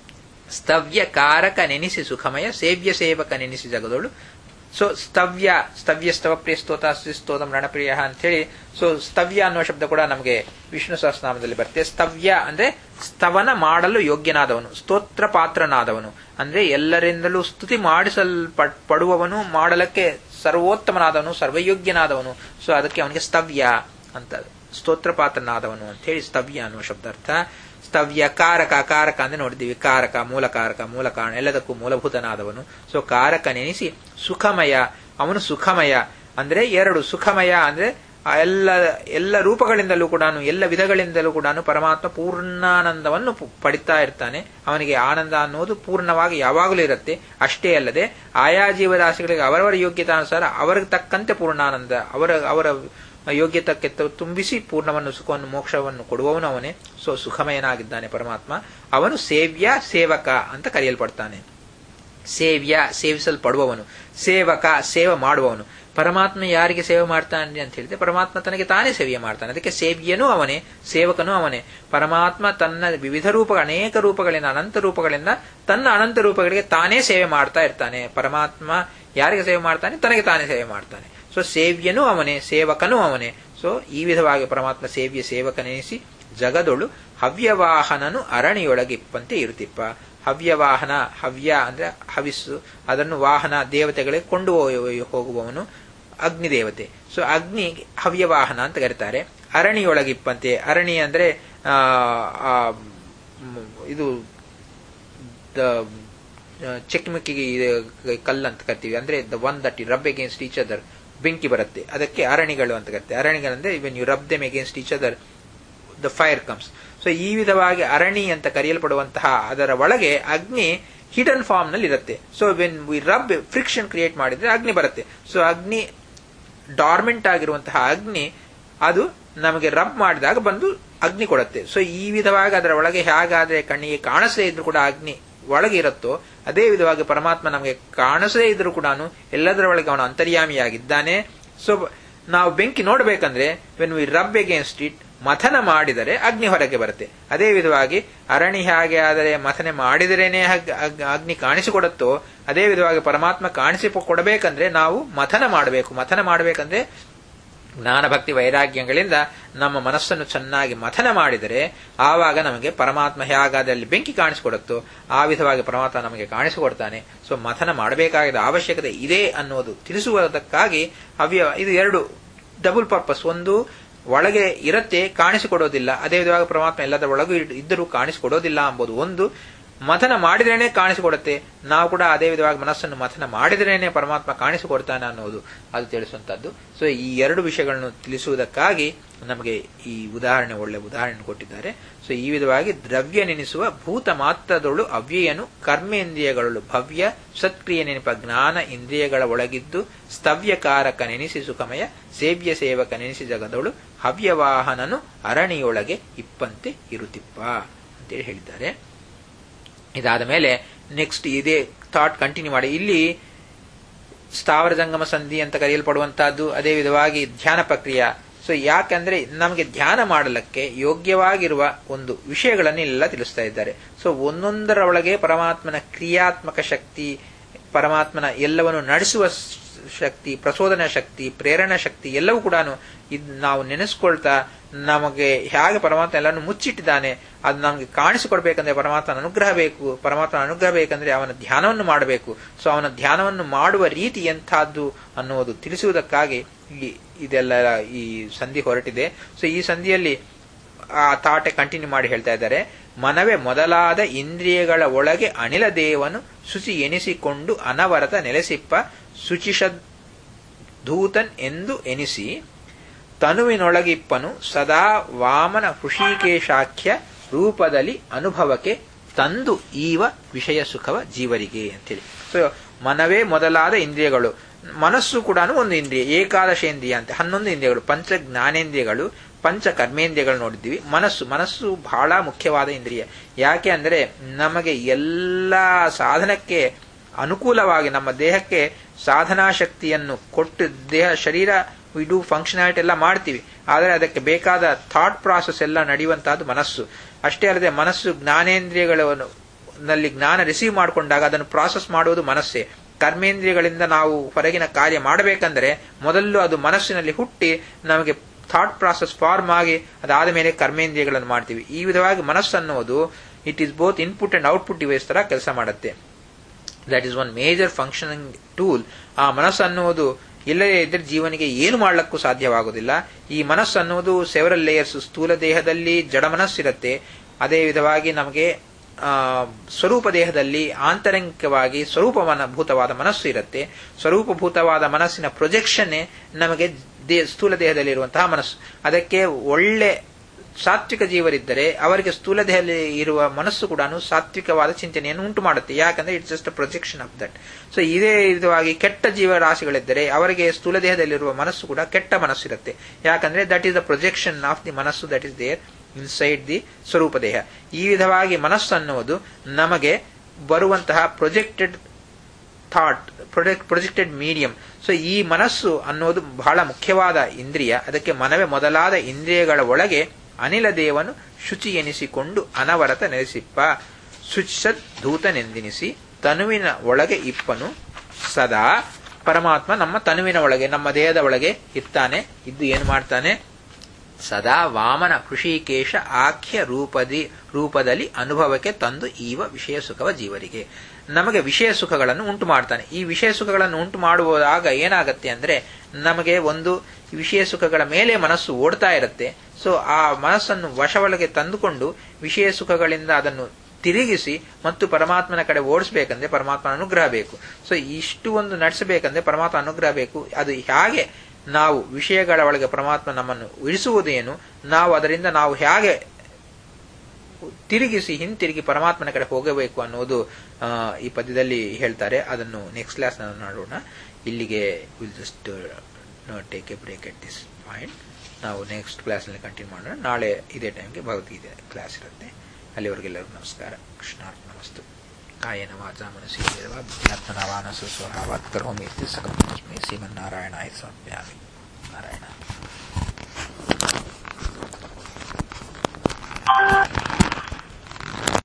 ಸ್ತವ್ಯ ಕಾರಕ ನೆನೆಸಿ ಸುಖಮಯ ಸೇವ್ಯ ಸೇವಕ ನೆನೆಸಿ ಜಗದೋಳು ಸೊ ಸ್ತವ್ಯ ಸ್ತವ್ಯ ಸ್ತವ ಪ್ರಿಯ ಸ್ತೋತ ಸ್ತೋತಂ ರಣಪ್ರಿಯ ಅಂತ ಹೇಳಿ ಸೊ ಸ್ತವ್ಯ ಅನ್ನುವ ಶಬ್ದ ಕೂಡ ನಮಗೆ ವಿಷ್ಣು ಸಹಸ್ರನಾಮದಲ್ಲಿ ಬರುತ್ತೆ ಸ್ತವ್ಯ ಅಂದ್ರೆ ಸ್ತವನ ಮಾಡಲು ಯೋಗ್ಯನಾದವನು ಸ್ತೋತ್ರ ಪಾತ್ರನಾದವನು ಅಂದ್ರೆ ಎಲ್ಲರಿಂದಲೂ ಸ್ತುತಿ ಮಾಡಿಸಲ್ಪಡುವವನು ಮಾಡಲಕ್ಕೆ ಸರ್ವೋತ್ತಮನಾದವನು ಸರ್ವಯೋಗ್ಯನಾದವನು ಸೊ ಅದಕ್ಕೆ ಅವನಿಗೆ ಸ್ತವ್ಯ ಅಂತ ಸ್ತೋತ್ರ ಪಾತ್ರನಾದವನು ಅಂತ ಹೇಳಿ ಸ್ತವ್ಯ ಅನ್ನುವ ಶಬ್ದಾರ್ಥ ಸ್ತವ್ಯ ಕಾರಕ ಕಾರಕ ಅಂದ್ರೆ ನೋಡಿದ್ದೀವಿ ಕಾರಕ ಮೂಲ ಕಾರಕ ಮೂಲ ಕಾರಣ ಎಲ್ಲದಕ್ಕೂ ಮೂಲಭೂತನಾದವನು ಸೊ ಕಾರಕ ನೆನೆಸಿ ಸುಖಮಯ ಅವನು ಸುಖಮಯ ಅಂದ್ರೆ ಎರಡು ಸುಖಮಯ ಅಂದ್ರೆ ಎಲ್ಲ ಎಲ್ಲ ರೂಪಗಳಿಂದಲೂ ಕೂಡ ಎಲ್ಲ ವಿಧಗಳಿಂದಲೂ ಕೂಡ ಪರಮಾತ್ಮ ಪೂರ್ಣಾನಂದವನ್ನು ಪಡಿತಾ ಇರ್ತಾನೆ ಅವನಿಗೆ ಆನಂದ ಅನ್ನೋದು ಪೂರ್ಣವಾಗಿ ಯಾವಾಗಲೂ ಇರುತ್ತೆ ಅಷ್ಟೇ ಅಲ್ಲದೆ ಆಯಾ ಜೀವರಾಶಿಗಳಿಗೆ ಅವರವರ ಯೋಗ್ಯತಾನುಸಾರ ಅವರಿಗೆ ತಕ್ಕಂತೆ ಪೂರ್ಣಾನಂದ ಅವರ ಅವರ ಯೋಗ್ಯತಕ್ಕೆ ತುಂಬಿಸಿ ಪೂರ್ಣವನ್ನು ಸುಖವನ್ನು ಮೋಕ್ಷವನ್ನು ಕೊಡುವವನು ಅವನೇ ಸೊ ಸುಖಮಯನಾಗಿದ್ದಾನೆ ಪರಮಾತ್ಮ ಅವನು ಸೇವ್ಯ ಸೇವಕ ಅಂತ ಕರೆಯಲ್ಪಡ್ತಾನೆ ಸೇವ್ಯ ಸೇವಿಸಲ್ಪಡುವವನು ಸೇವಕ ಸೇವೆ ಮಾಡುವವನು ಪರಮಾತ್ಮ ಯಾರಿಗೆ ಸೇವೆ ಮಾಡ್ತಾನೆ ಅಂತ ಹೇಳಿದ್ರೆ ಪರಮಾತ್ಮ ತನಗೆ ತಾನೇ ಸೇವೆ ಮಾಡ್ತಾನೆ ಅದಕ್ಕೆ ಸೇವ್ಯನೂ ಅವನೇ ಸೇವಕನೂ ಅವನೇ ಪರಮಾತ್ಮ ತನ್ನ ವಿವಿಧ ರೂಪ ಅನೇಕ ರೂಪಗಳಿಂದ ಅನಂತ ರೂಪಗಳಿಂದ ತನ್ನ ಅನಂತ ರೂಪಗಳಿಗೆ ತಾನೇ ಸೇವೆ ಮಾಡ್ತಾ ಇರ್ತಾನೆ ಪರಮಾತ್ಮ ಯಾರಿಗೆ ಸೇವೆ ಮಾಡ್ತಾನೆ ತನಗೆ ತಾನೇ ಸೇವೆ ಮಾಡ್ತಾನೆ ಸೊ ಸೇವ್ಯನೂ ಅವನೇ ಸೇವಕನೂ ಅವನೇ ಸೊ ಈ ವಿಧವಾಗಿ ಪರಮಾತ್ಮ ಸೇವ್ಯ ಸೇವಕನೆನಿಸಿ ಜಗದೊಳು ಹವ್ಯವಾಹನನು ಅರಣಿಯೊಳಗಿಪ್ಪಂತೆ ಇರುತ್ತಿಪ್ಪ ಹವ್ಯವಾಹನ ಹವ್ಯ ಅಂದ್ರೆ ಹವಿಸ್ಸು ಅದನ್ನು ವಾಹನ ದೇವತೆಗಳಿಗೆ ಕೊಂಡು ಹೋಗುವವನು ಅಗ್ನಿ ದೇವತೆ ಸೊ ಅಗ್ನಿ ಹವ್ಯವಾಹನ ಅಂತ ಕರೀತಾರೆ ಅರಣಿಯೊಳಗಿಪ್ಪಂತೆ ಅರಣಿ ಅಂದ್ರೆ ಇದು ಚೆಕ್ಮಿಕ್ಕಿಗೆ ಕಲ್ಲು ಅಂತ ಕರಿತೀವಿ ಅಂದ್ರೆ the one that rub against each other ಬೆಂಕಿ ಬರುತ್ತೆ ಅದಕ್ಕೆ ಅರಣಿಗಳು ಅಂತ ಕರಿತಾರೆ ಅರಣಿಗಳಂದ್ರೆ when you rub them against each other the fire comes so ಈ ವಿಧವಾಗಿ ಅರಣಿ ಅಂತ ಕರೆಯಲ್ಪಡುವಂತಹ ಅದರ ಒಳಗೆ ಅಗ್ನಿ ಹಿಡನ್ ಫಾರ್ಮ್ ನಲ್ಲಿ ಇರುತ್ತೆ so when we rub friction create ಮಾಡಿದ್ರೆ ಅಗ್ನಿ ಬರುತ್ತೆ ಸೊ ಅಗ್ನಿ ಡಾರ್ಮೆಂಟ್ ಆಗಿರುವಂತಹ ಅಗ್ನಿ ಅದು ನಮಗೆ ರಬ್ ಮಾಡಿದಾಗ ಬಂದು ಅಗ್ನಿ ಕೊಡುತ್ತೆ ಸೊ ಈ ವಿಧವಾಗಿ ಅದರ ಒಳಗೆ ಹೇಗಾದ್ರೆ ಕಣ್ಣಿಗೆ ಕಾಣಿಸದೇ ಇದ್ರು ಕೂಡ ಅಗ್ನಿ ಒಳಗೆ ಇರುತ್ತೋ ಅದೇ ವಿಧವಾಗಿ ಪರಮಾತ್ಮ ನಮಗೆ ಕಾಣಿಸದೇ ಇದ್ರೂ ಕೂಡ ಎಲ್ಲದರ ಒಳಗೆ ಅವನು ಅಂತರ್ಯಾಮಿಯಾಗಿದ್ದಾನೆ ಸೊ ನಾವು ಬೆಂಕಿ ನೋಡಬೇಕಂದ್ರೆ when we rub against it ಮಥನ ಮಾಡಿದರೆ ಅಗ್ನಿ ಹೊರಗೆ ಬರುತ್ತೆ ಅದೇ ವಿಧವಾಗಿ ಅರಣಿ ಹಾಗೆ ಆದರೆ ಮಥನೆ ಮಾಡಿದರೇನೆ ಅಗ್ನಿ ಕಾಣಿಸಿಕೊಡುತ್ತೋ ಅದೇ ವಿಧವಾಗಿ ಪರಮಾತ್ಮ ಕಾಣಿಸಿಕೊಡಬೇಕಂದ್ರೆ ನಾವು ಮಥನ ಮಾಡಬೇಕು ಮಥನ ಮಾಡಬೇಕಂದ್ರೆ ಜ್ಞಾನ ಭಕ್ತಿ ವೈರಾಗ್ಯಗಳಿಂದ ನಮ್ಮ ಮನಸ್ಸನ್ನು ಚೆನ್ನಾಗಿ ಮಥನ ಮಾಡಿದರೆ ಆವಾಗ ನಮಗೆ ಪರಮಾತ್ಮ ಹೇಗಾದಲ್ಲಿ ಬೆಂಕಿ ಕಾಣಿಸಿಕೊಡುತ್ತೋ ಆ ವಿಧವಾಗಿ ಪರಮಾತ್ಮ ನಮಗೆ ಕಾಣಿಸಿಕೊಡ್ತಾನೆ ಸೊ ಮಥನ ಮಾಡಬೇಕಾಗಿದ್ದ ಅವಶ್ಯಕತೆ ಇದೆ ಅನ್ನೋದು ತಿಳಿಸುವುದಕ್ಕಾಗಿ ಅವ್ಯ ಇದು ಎರಡು ಡಬಲ್ ಪರ್ಪಸ್ ಒಂದು ಒಳಗೆ ಇರುತ್ತೆ ಕಾಣಿಸಿಕೊಡೋದಿಲ್ಲ ಅದೇ ವಿಧವಾಗಿ ಪರಮಾತ್ಮ ಎಲ್ಲದರ ಒಳಗೂ ಇದ್ದರೂ ಕಾಣಿಸಿಕೊಡೋದಿಲ್ಲ ಎಂಬುದು ಒಂದು ಮಥನ ಮಾಡಿದ್ರೇನೆ ಕಾಣಿಸಿಕೊಡುತ್ತೆ ನಾವು ಕೂಡ ಅದೇ ವಿಧವಾಗಿ ಮನಸ್ಸನ್ನು ಮಥನ ಮಾಡಿದ್ರೇನೆ ಪರಮಾತ್ಮ ಕಾಣಿಸಿಕೊಡ್ತಾನೆ ಅನ್ನೋದು ಅದು ತಿಳಿಸುವಂತದ್ದು ಸೊ ಈ ಎರಡು ವಿಷಯಗಳನ್ನು ತಿಳಿಸುವುದಕ್ಕಾಗಿ ನಮಗೆ ಈ ಉದಾಹರಣೆ ಒಳ್ಳೆ ಉದಾಹರಣೆ ಕೊಟ್ಟಿದ್ದಾರೆ ಸೊ ಈ ವಿಧವಾಗಿ ದ್ರವ್ಯ ನೆನೆಸುವ ಭೂತ ಮಾತ್ರದೊಳು ಅವ್ಯಯನು ಕರ್ಮೇಂದ್ರಿಯಗಳು ಭವ್ಯ ಸತ್ಕ್ರಿಯೆ ನೆನಪ ಜ್ಞಾನ ಇಂದ್ರಿಯಗಳ ಒಳಗಿದ್ದು ಸ್ತವ್ಯಕಾರಕ ನೆನೆಸಿ ಸುಖಮಯ ಸೇವ್ಯ ಸೇವಕ ನೆನೆಸಿ ಜಗದೊಳು ಹವ್ಯವಾಹನನು ಅರಣಿಯೊಳಗೆ ಇಪ್ಪಂತೆ ಇರುತ್ತಿಪ್ಪ ಅಂತೇಳಿ ಹೇಳಿದ್ದಾರೆ ಇದಾದ ಮೇಲೆ ನೆಕ್ಸ್ಟ್ ಇದೇ ಥಾಟ್ ಕಂಟಿನ್ಯೂ ಮಾಡಿ ಇಲ್ಲಿ ಸ್ಥಾವರ ಜಂಗಮ ಸಂಧಿ ಅಂತ ಕರೆಯಲ್ಪಡುವಂತಹದ್ದು ಅದೇ ವಿಧವಾಗಿ ಧ್ಯಾನ ಪ್ರಕ್ರಿಯೆ ಸೊ ಯಾಕಂದ್ರೆ ನಮಗೆ ಧ್ಯಾನ ಮಾಡಲಿಕ್ಕೆ ಯೋಗ್ಯವಾಗಿರುವ ಒಂದು ವಿಷಯಗಳನ್ನು ಎಲ್ಲ ತಿಳಿಸ್ತಾ ಇದ್ದಾರೆ ಸೊ ಒಂದೊಂದರ ಒಳಗೆ ಪರಮಾತ್ಮನ ಕ್ರಿಯಾತ್ಮಕ ಶಕ್ತಿ ಪರಮಾತ್ಮನ ಎಲ್ಲವನ್ನು ನಡೆಸುವ ಶಕ್ತಿ ಪ್ರಚೋದನಾ ಶಕ್ತಿ ಪ್ರೇರಣಾ ಶಕ್ತಿ ಎಲ್ಲವೂ ಕೂಡ ಇದು ನಾವು ನೆನೆಸ್ಕೊಳ್ತಾ ನಮಗೆ ಹೇಗೆ ಪರಮಾತ್ಮ ಎಲ್ಲವನ್ನು ಮುಚ್ಚಿಟ್ಟಿದ್ದಾನೆ ಅದು ನಮಗೆ ಕಾಣಿಸಿಕೊಡ್ಬೇಕಂದ್ರೆ ಪರಮಾತ್ಮನ ಅನುಗ್ರಹ ಬೇಕು ಪರಮಾತ್ಮನ ಅನುಗ್ರಹ ಬೇಕಂದ್ರೆ ಅವನ ಧ್ಯಾನವನ್ನು ಮಾಡಬೇಕು ಸೊ ಅವನ ಧ್ಯಾನವನ್ನು ಮಾಡುವ ರೀತಿ ಎಂಥದ್ದು ಅನ್ನುವುದು ತಿಳಿಸುವುದಕ್ಕಾಗಿ ಈ ಇದೆಲ್ಲ ಈ ಸಂಧಿ ಹೊರಟಿದೆ ಸೊ ಈ ಸಂಧಿಯಲ್ಲಿ ಆ ತಾಟೆ ಕಂಟಿನ್ಯೂ ಮಾಡಿ ಹೇಳ್ತಾ ಇದ್ದಾರೆ ಮನವೇ ಮೊದಲಾದ ಇಂದ್ರಿಯಗಳ ಒಳಗೆ ಅನಿಲ ದೇವನು ಶುಚಿ ಎನಿಸಿಕೊಂಡು ಅನವರತ ನೆಲೆಸಿಪ್ಪ ಶುಚಿಷ ಧೂತನ್ ಎಂದು ಎನಿಸಿ ತನುವಿನೊಳಗಿಪ್ಪನು ಸದಾ ವಾಮನ ಹೃಷಿಕೇಶಾಖ್ಯ ರೂಪದಲ್ಲಿ ಅನುಭವಕ್ಕೆ ತಂದು ಈವ ವಿಷಯ ಸುಖವ ಜೀವರಿಗೆ ಅಂತೇಳಿ ಸೊ ಮನವೇ ಮೊದಲಾದ ಇಂದ್ರಿಯಗಳು ಮನಸ್ಸು ಕೂಡ ಒಂದು ಇಂದ್ರಿಯ ಏಕಾದಶೇಂದ್ರಿಯ ಅಂತ ಹನ್ನೊಂದು ಇಂದ್ರಿಯಗಳು ಪಂಚ ಜ್ಞಾನೇಂದ್ರಿಯಗಳು ಪಂಚ ಕರ್ಮೇಂದ್ರಿಯಗಳು ನೋಡಿದ್ದೀವಿ ಮನಸ್ಸು ಮನಸ್ಸು ಬಹಳ ಮುಖ್ಯವಾದ ಇಂದ್ರಿಯ ಯಾಕೆ ಅಂದರೆ ನಮಗೆ ಎಲ್ಲ ಸಾಧನಕ್ಕೆ ಅನುಕೂಲವಾಗಿ ನಮ್ಮ ದೇಹಕ್ಕೆ ಸಾಧನಾ ಶಕ್ತಿಯನ್ನು ಕೊಟ್ಟು ದೇಹ ಶರೀರ ಇಡು ಫಂಕ್ಷನಾಲಿಟಿ ಎಲ್ಲ ಮಾಡ್ತೀವಿ ಆದರೆ ಅದಕ್ಕೆ ಬೇಕಾದ ಥಾಟ್ ಪ್ರಾಸೆಸ್ ಎಲ್ಲ ನಡೆಯುವಂತಹದ್ದು ಮನಸ್ಸು ಅಷ್ಟೇ ಅಲ್ಲದೆ ಮನಸ್ಸು ಜ್ಞಾನೇಂದ್ರಿಯಗಳನ್ನು ನಲ್ಲಿ ಜ್ಞಾನ ರಿಸೀವ್ ಮಾಡಿಕೊಂಡಾಗ ಅದನ್ನು ಪ್ರಾಸೆಸ್ ಮಾಡುವುದು ಮನಸ್ಸೇ ಕರ್ಮೇಂದ್ರಿಯಗಳಿಂದ ನಾವು ಹೊರಗಿನ ಕಾರ್ಯ ಮಾಡಬೇಕಂದ್ರೆ ಮೊದಲು ಅದು ಮನಸ್ಸಿನಲ್ಲಿ ಹುಟ್ಟಿ ನಮಗೆ ಥಾಟ್ ಪ್ರಾಸೆಸ್ ಫಾರ್ಮ್ ಆಗಿ ಅದಾದ ಮೇಲೆ ಕರ್ಮೇಂದ್ರಿಯಗಳನ್ನು ಮಾಡ್ತೀವಿ ಈ ವಿಧವಾಗಿ ಮನಸ್ಸು ಅನ್ನುವುದು it is both input and output device ತರ ಕೆಲಸ ಮಾಡುತ್ತೆ that is one major functioning tool ಆ ಮನಸ್ಸು ಅನ್ನುವುದು ಇಲ್ಲದೇ ಇದ್ದರೆ ಜೀವನಿಗೆ ಏನು ಮಾಡಲಿಕ್ಕೂ ಸಾಧ್ಯವಾಗುವುದಿಲ್ಲ ಈ ಮನಸ್ಸು ಅನ್ನುವುದು ಸೆವರಲ್ ಲೇಯರ್ಸ್ ಸ್ಥೂಲ ದೇಹದಲ್ಲಿ ಜಡ ಮನಸ್ಸಿರುತ್ತೆ ಅದೇ ವಿಧವಾಗಿ ನಮಗೆ ಸ್ವರೂಪ ದೇಹದಲ್ಲಿ ಆಂತರಿಕವಾಗಿ ಸ್ವರೂಪಭೂತವಾದ ಮನಸ್ಸು ಇರುತ್ತೆ ಸ್ವರೂಪಭೂತವಾದ ಮನಸ್ಸಿನ ಪ್ರೊಜೆಕ್ಷನ್ನೇ ನಮಗೆ ದೇ ಸ್ಥೂಲ ದೇಹದಲ್ಲಿರುವಂತಹ ಮನಸ್ಸು ಅದಕ್ಕೆ ಒಳ್ಳೆ ಸಾತ್ವಿಕ ಜೀವರಿದ್ದರೆ ಅವರಿಗೆ ಸ್ಥೂಲ ದೇಹದಲ್ಲಿ ಇರುವ ಮನಸ್ಸು ಕೂಡ ಸಾತ್ವಿಕವಾದ ಚಿಂತನೆಯನ್ನು ಉಂಟು ಮಾಡುತ್ತೆ ಯಾಕಂದ್ರೆ it's just a projection of that so ಇದೇ ವಿಧವಾಗಿ ಕೆಟ್ಟ ಜೀವರಾಶಿಗಳಿದ್ದರೆ ಅವರಿಗೆ ಸ್ಥೂಲ ದೇಹದಲ್ಲಿರುವ ಮನಸ್ಸು ಕೂಡ ಕೆಟ್ಟ ಮನಸ್ಸಿರುತ್ತೆ ಯಾಕಂದ್ರೆ that is the projection of the ಮನಸ್ಸು that is there inside the ಸ್ವರೂಪ ದೇಹ ಈ ವಿಧವಾಗಿ ಮನಸ್ಸು ಅನ್ನುವುದು ನಮಗೆ ಬರುವಂತಹ projected thought project projected medium so ಈ ಮನಸ್ಸು ಅನ್ನೋದು ಬಹಳ ಮುಖ್ಯವಾದ ಇಂದ್ರಿಯ ಅದಕ್ಕೆ ಮನವೇ ಮೊದಲಾದ ಇಂದ್ರಿಯಗಳ ಒಳಗೆ ಅನಿಲ ದೇವನು ಶುಚಿ ಎನಿಸಿಕೊಂಡು ಅನವರತ ನೆಲೆಸಿಪ್ಪ ಶುಚಿಸದ್ ಧೂತನೆಂದೆನಿಸಿ ತನುವಿನ ಒಳಗೆ ಇಪ್ಪನು ಸದಾ ಪರಮಾತ್ಮ ನಮ್ಮ ತನುವಿನ ಒಳಗೆ ನಮ್ಮ ದೇಹದ ಒಳಗೆ ಇರ್ತಾನೆ ಇದ್ದು ಏನು ಮಾಡ್ತಾನೆ ಸದಾ ವಾಮನ ಹೃಷಿಕೇಶ ಆಖ್ಯ ರೂಪದಿ ರೂಪದಲ್ಲಿ ಅನುಭವಕ್ಕೆ ತಂದು ಈವ ವಿಷಯ ಸುಖವ ಜೀವರಿಗೆ ನಮಗೆ ವಿಷಯ ಸುಖಗಳನ್ನು ಉಂಟು ಮಾಡ್ತಾನೆ ಈ ವಿಷಯ ಸುಖಗಳನ್ನು ಉಂಟು ಮಾಡುವಾಗ ಏನಾಗತ್ತೆ ಅಂದ್ರೆ ನಮಗೆ ಒಂದು ವಿಷಯ ಸುಖಗಳ ಮೇಲೆ ಮನಸ್ಸು ಓಡ್ತಾ ಇರುತ್ತೆ ಸೊ ಆ ಮನಸ್ಸನ್ನು ವಶವೊಳಗೆ ತಂದುಕೊಂಡು ವಿಷಯ ಸುಖಗಳಿಂದ ಅದನ್ನು ತಿರುಗಿಸಿ ಮತ್ತು ಪರಮಾತ್ಮನ ಕಡೆ ಓಡಿಸ್ಬೇಕಂದ್ರೆ ಪರಮಾತ್ಮನ ಅನುಗ್ರಹ ಬೇಕು ಸೊ ಇಷ್ಟು ಒಂದು ನಡೆಸಬೇಕಂದ್ರೆ ಪರಮಾತ್ಮ ಅನುಗ್ರಹ ಬೇಕು ಅದು ಹೇಗೆ ನಾವು ವಿಷಯಗಳ ಒಳಗೆ ಪರಮಾತ್ಮ ನಮ್ಮನ್ನು ಇಳಿಸುವುದೇನು ನಾವು ಅದರಿಂದ ನಾವು ಹೇಗೆ ತಿರುಗಿಸಿ ಹಿಂತಿರುಗಿ ಪರಮಾತ್ಮನ ಕಡೆ ಹೋಗಬೇಕು ಅನ್ನೋದು ಈ ಪದ್ಯದಲ್ಲಿ ಹೇಳ್ತಾರೆ ಅದನ್ನು ನೆಕ್ಸ್ಟ್ ಕ್ಲಾಸ್ ನೋಡೋಣ ಇಲ್ಲಿಗೆ will just take a break at this point ನಾವು ನೆಕ್ಸ್ಟ್ ಕ್ಲಾಸ್ನಲ್ಲಿ ಕಂಟಿನ್ಯೂ ಮಾಡೋಣ ನಾಳೆ ಇದೇ ಟೈಮ್ಗೆ ಭಗವದ್ಗೀತೆ ಕ್ಲಾಸ್ ಇರುತ್ತೆ ಅಲ್ಲಿವರೆಗೆಲ್ಲರಿಗೂ ನಮಸ್ಕಾರ ಕೃಷ್ಣಾರ್ಥ ನಮಸ್ತು ಕಾಯನ ವಾಚ ಮನಸ್ಸಿ ಬುದ್ಧಾತ್ಮನವಾನಸು ಸ್ವಭಾವಾತ್ ಕರೋಮಿ ಸಕಂ ತಸ್ಮೈ ಶ್ರೀಮನ್ನಾರಾಯಣಾಯ ಸಮರ್ಪಯಾಮಿ ನಾರಾಯಣ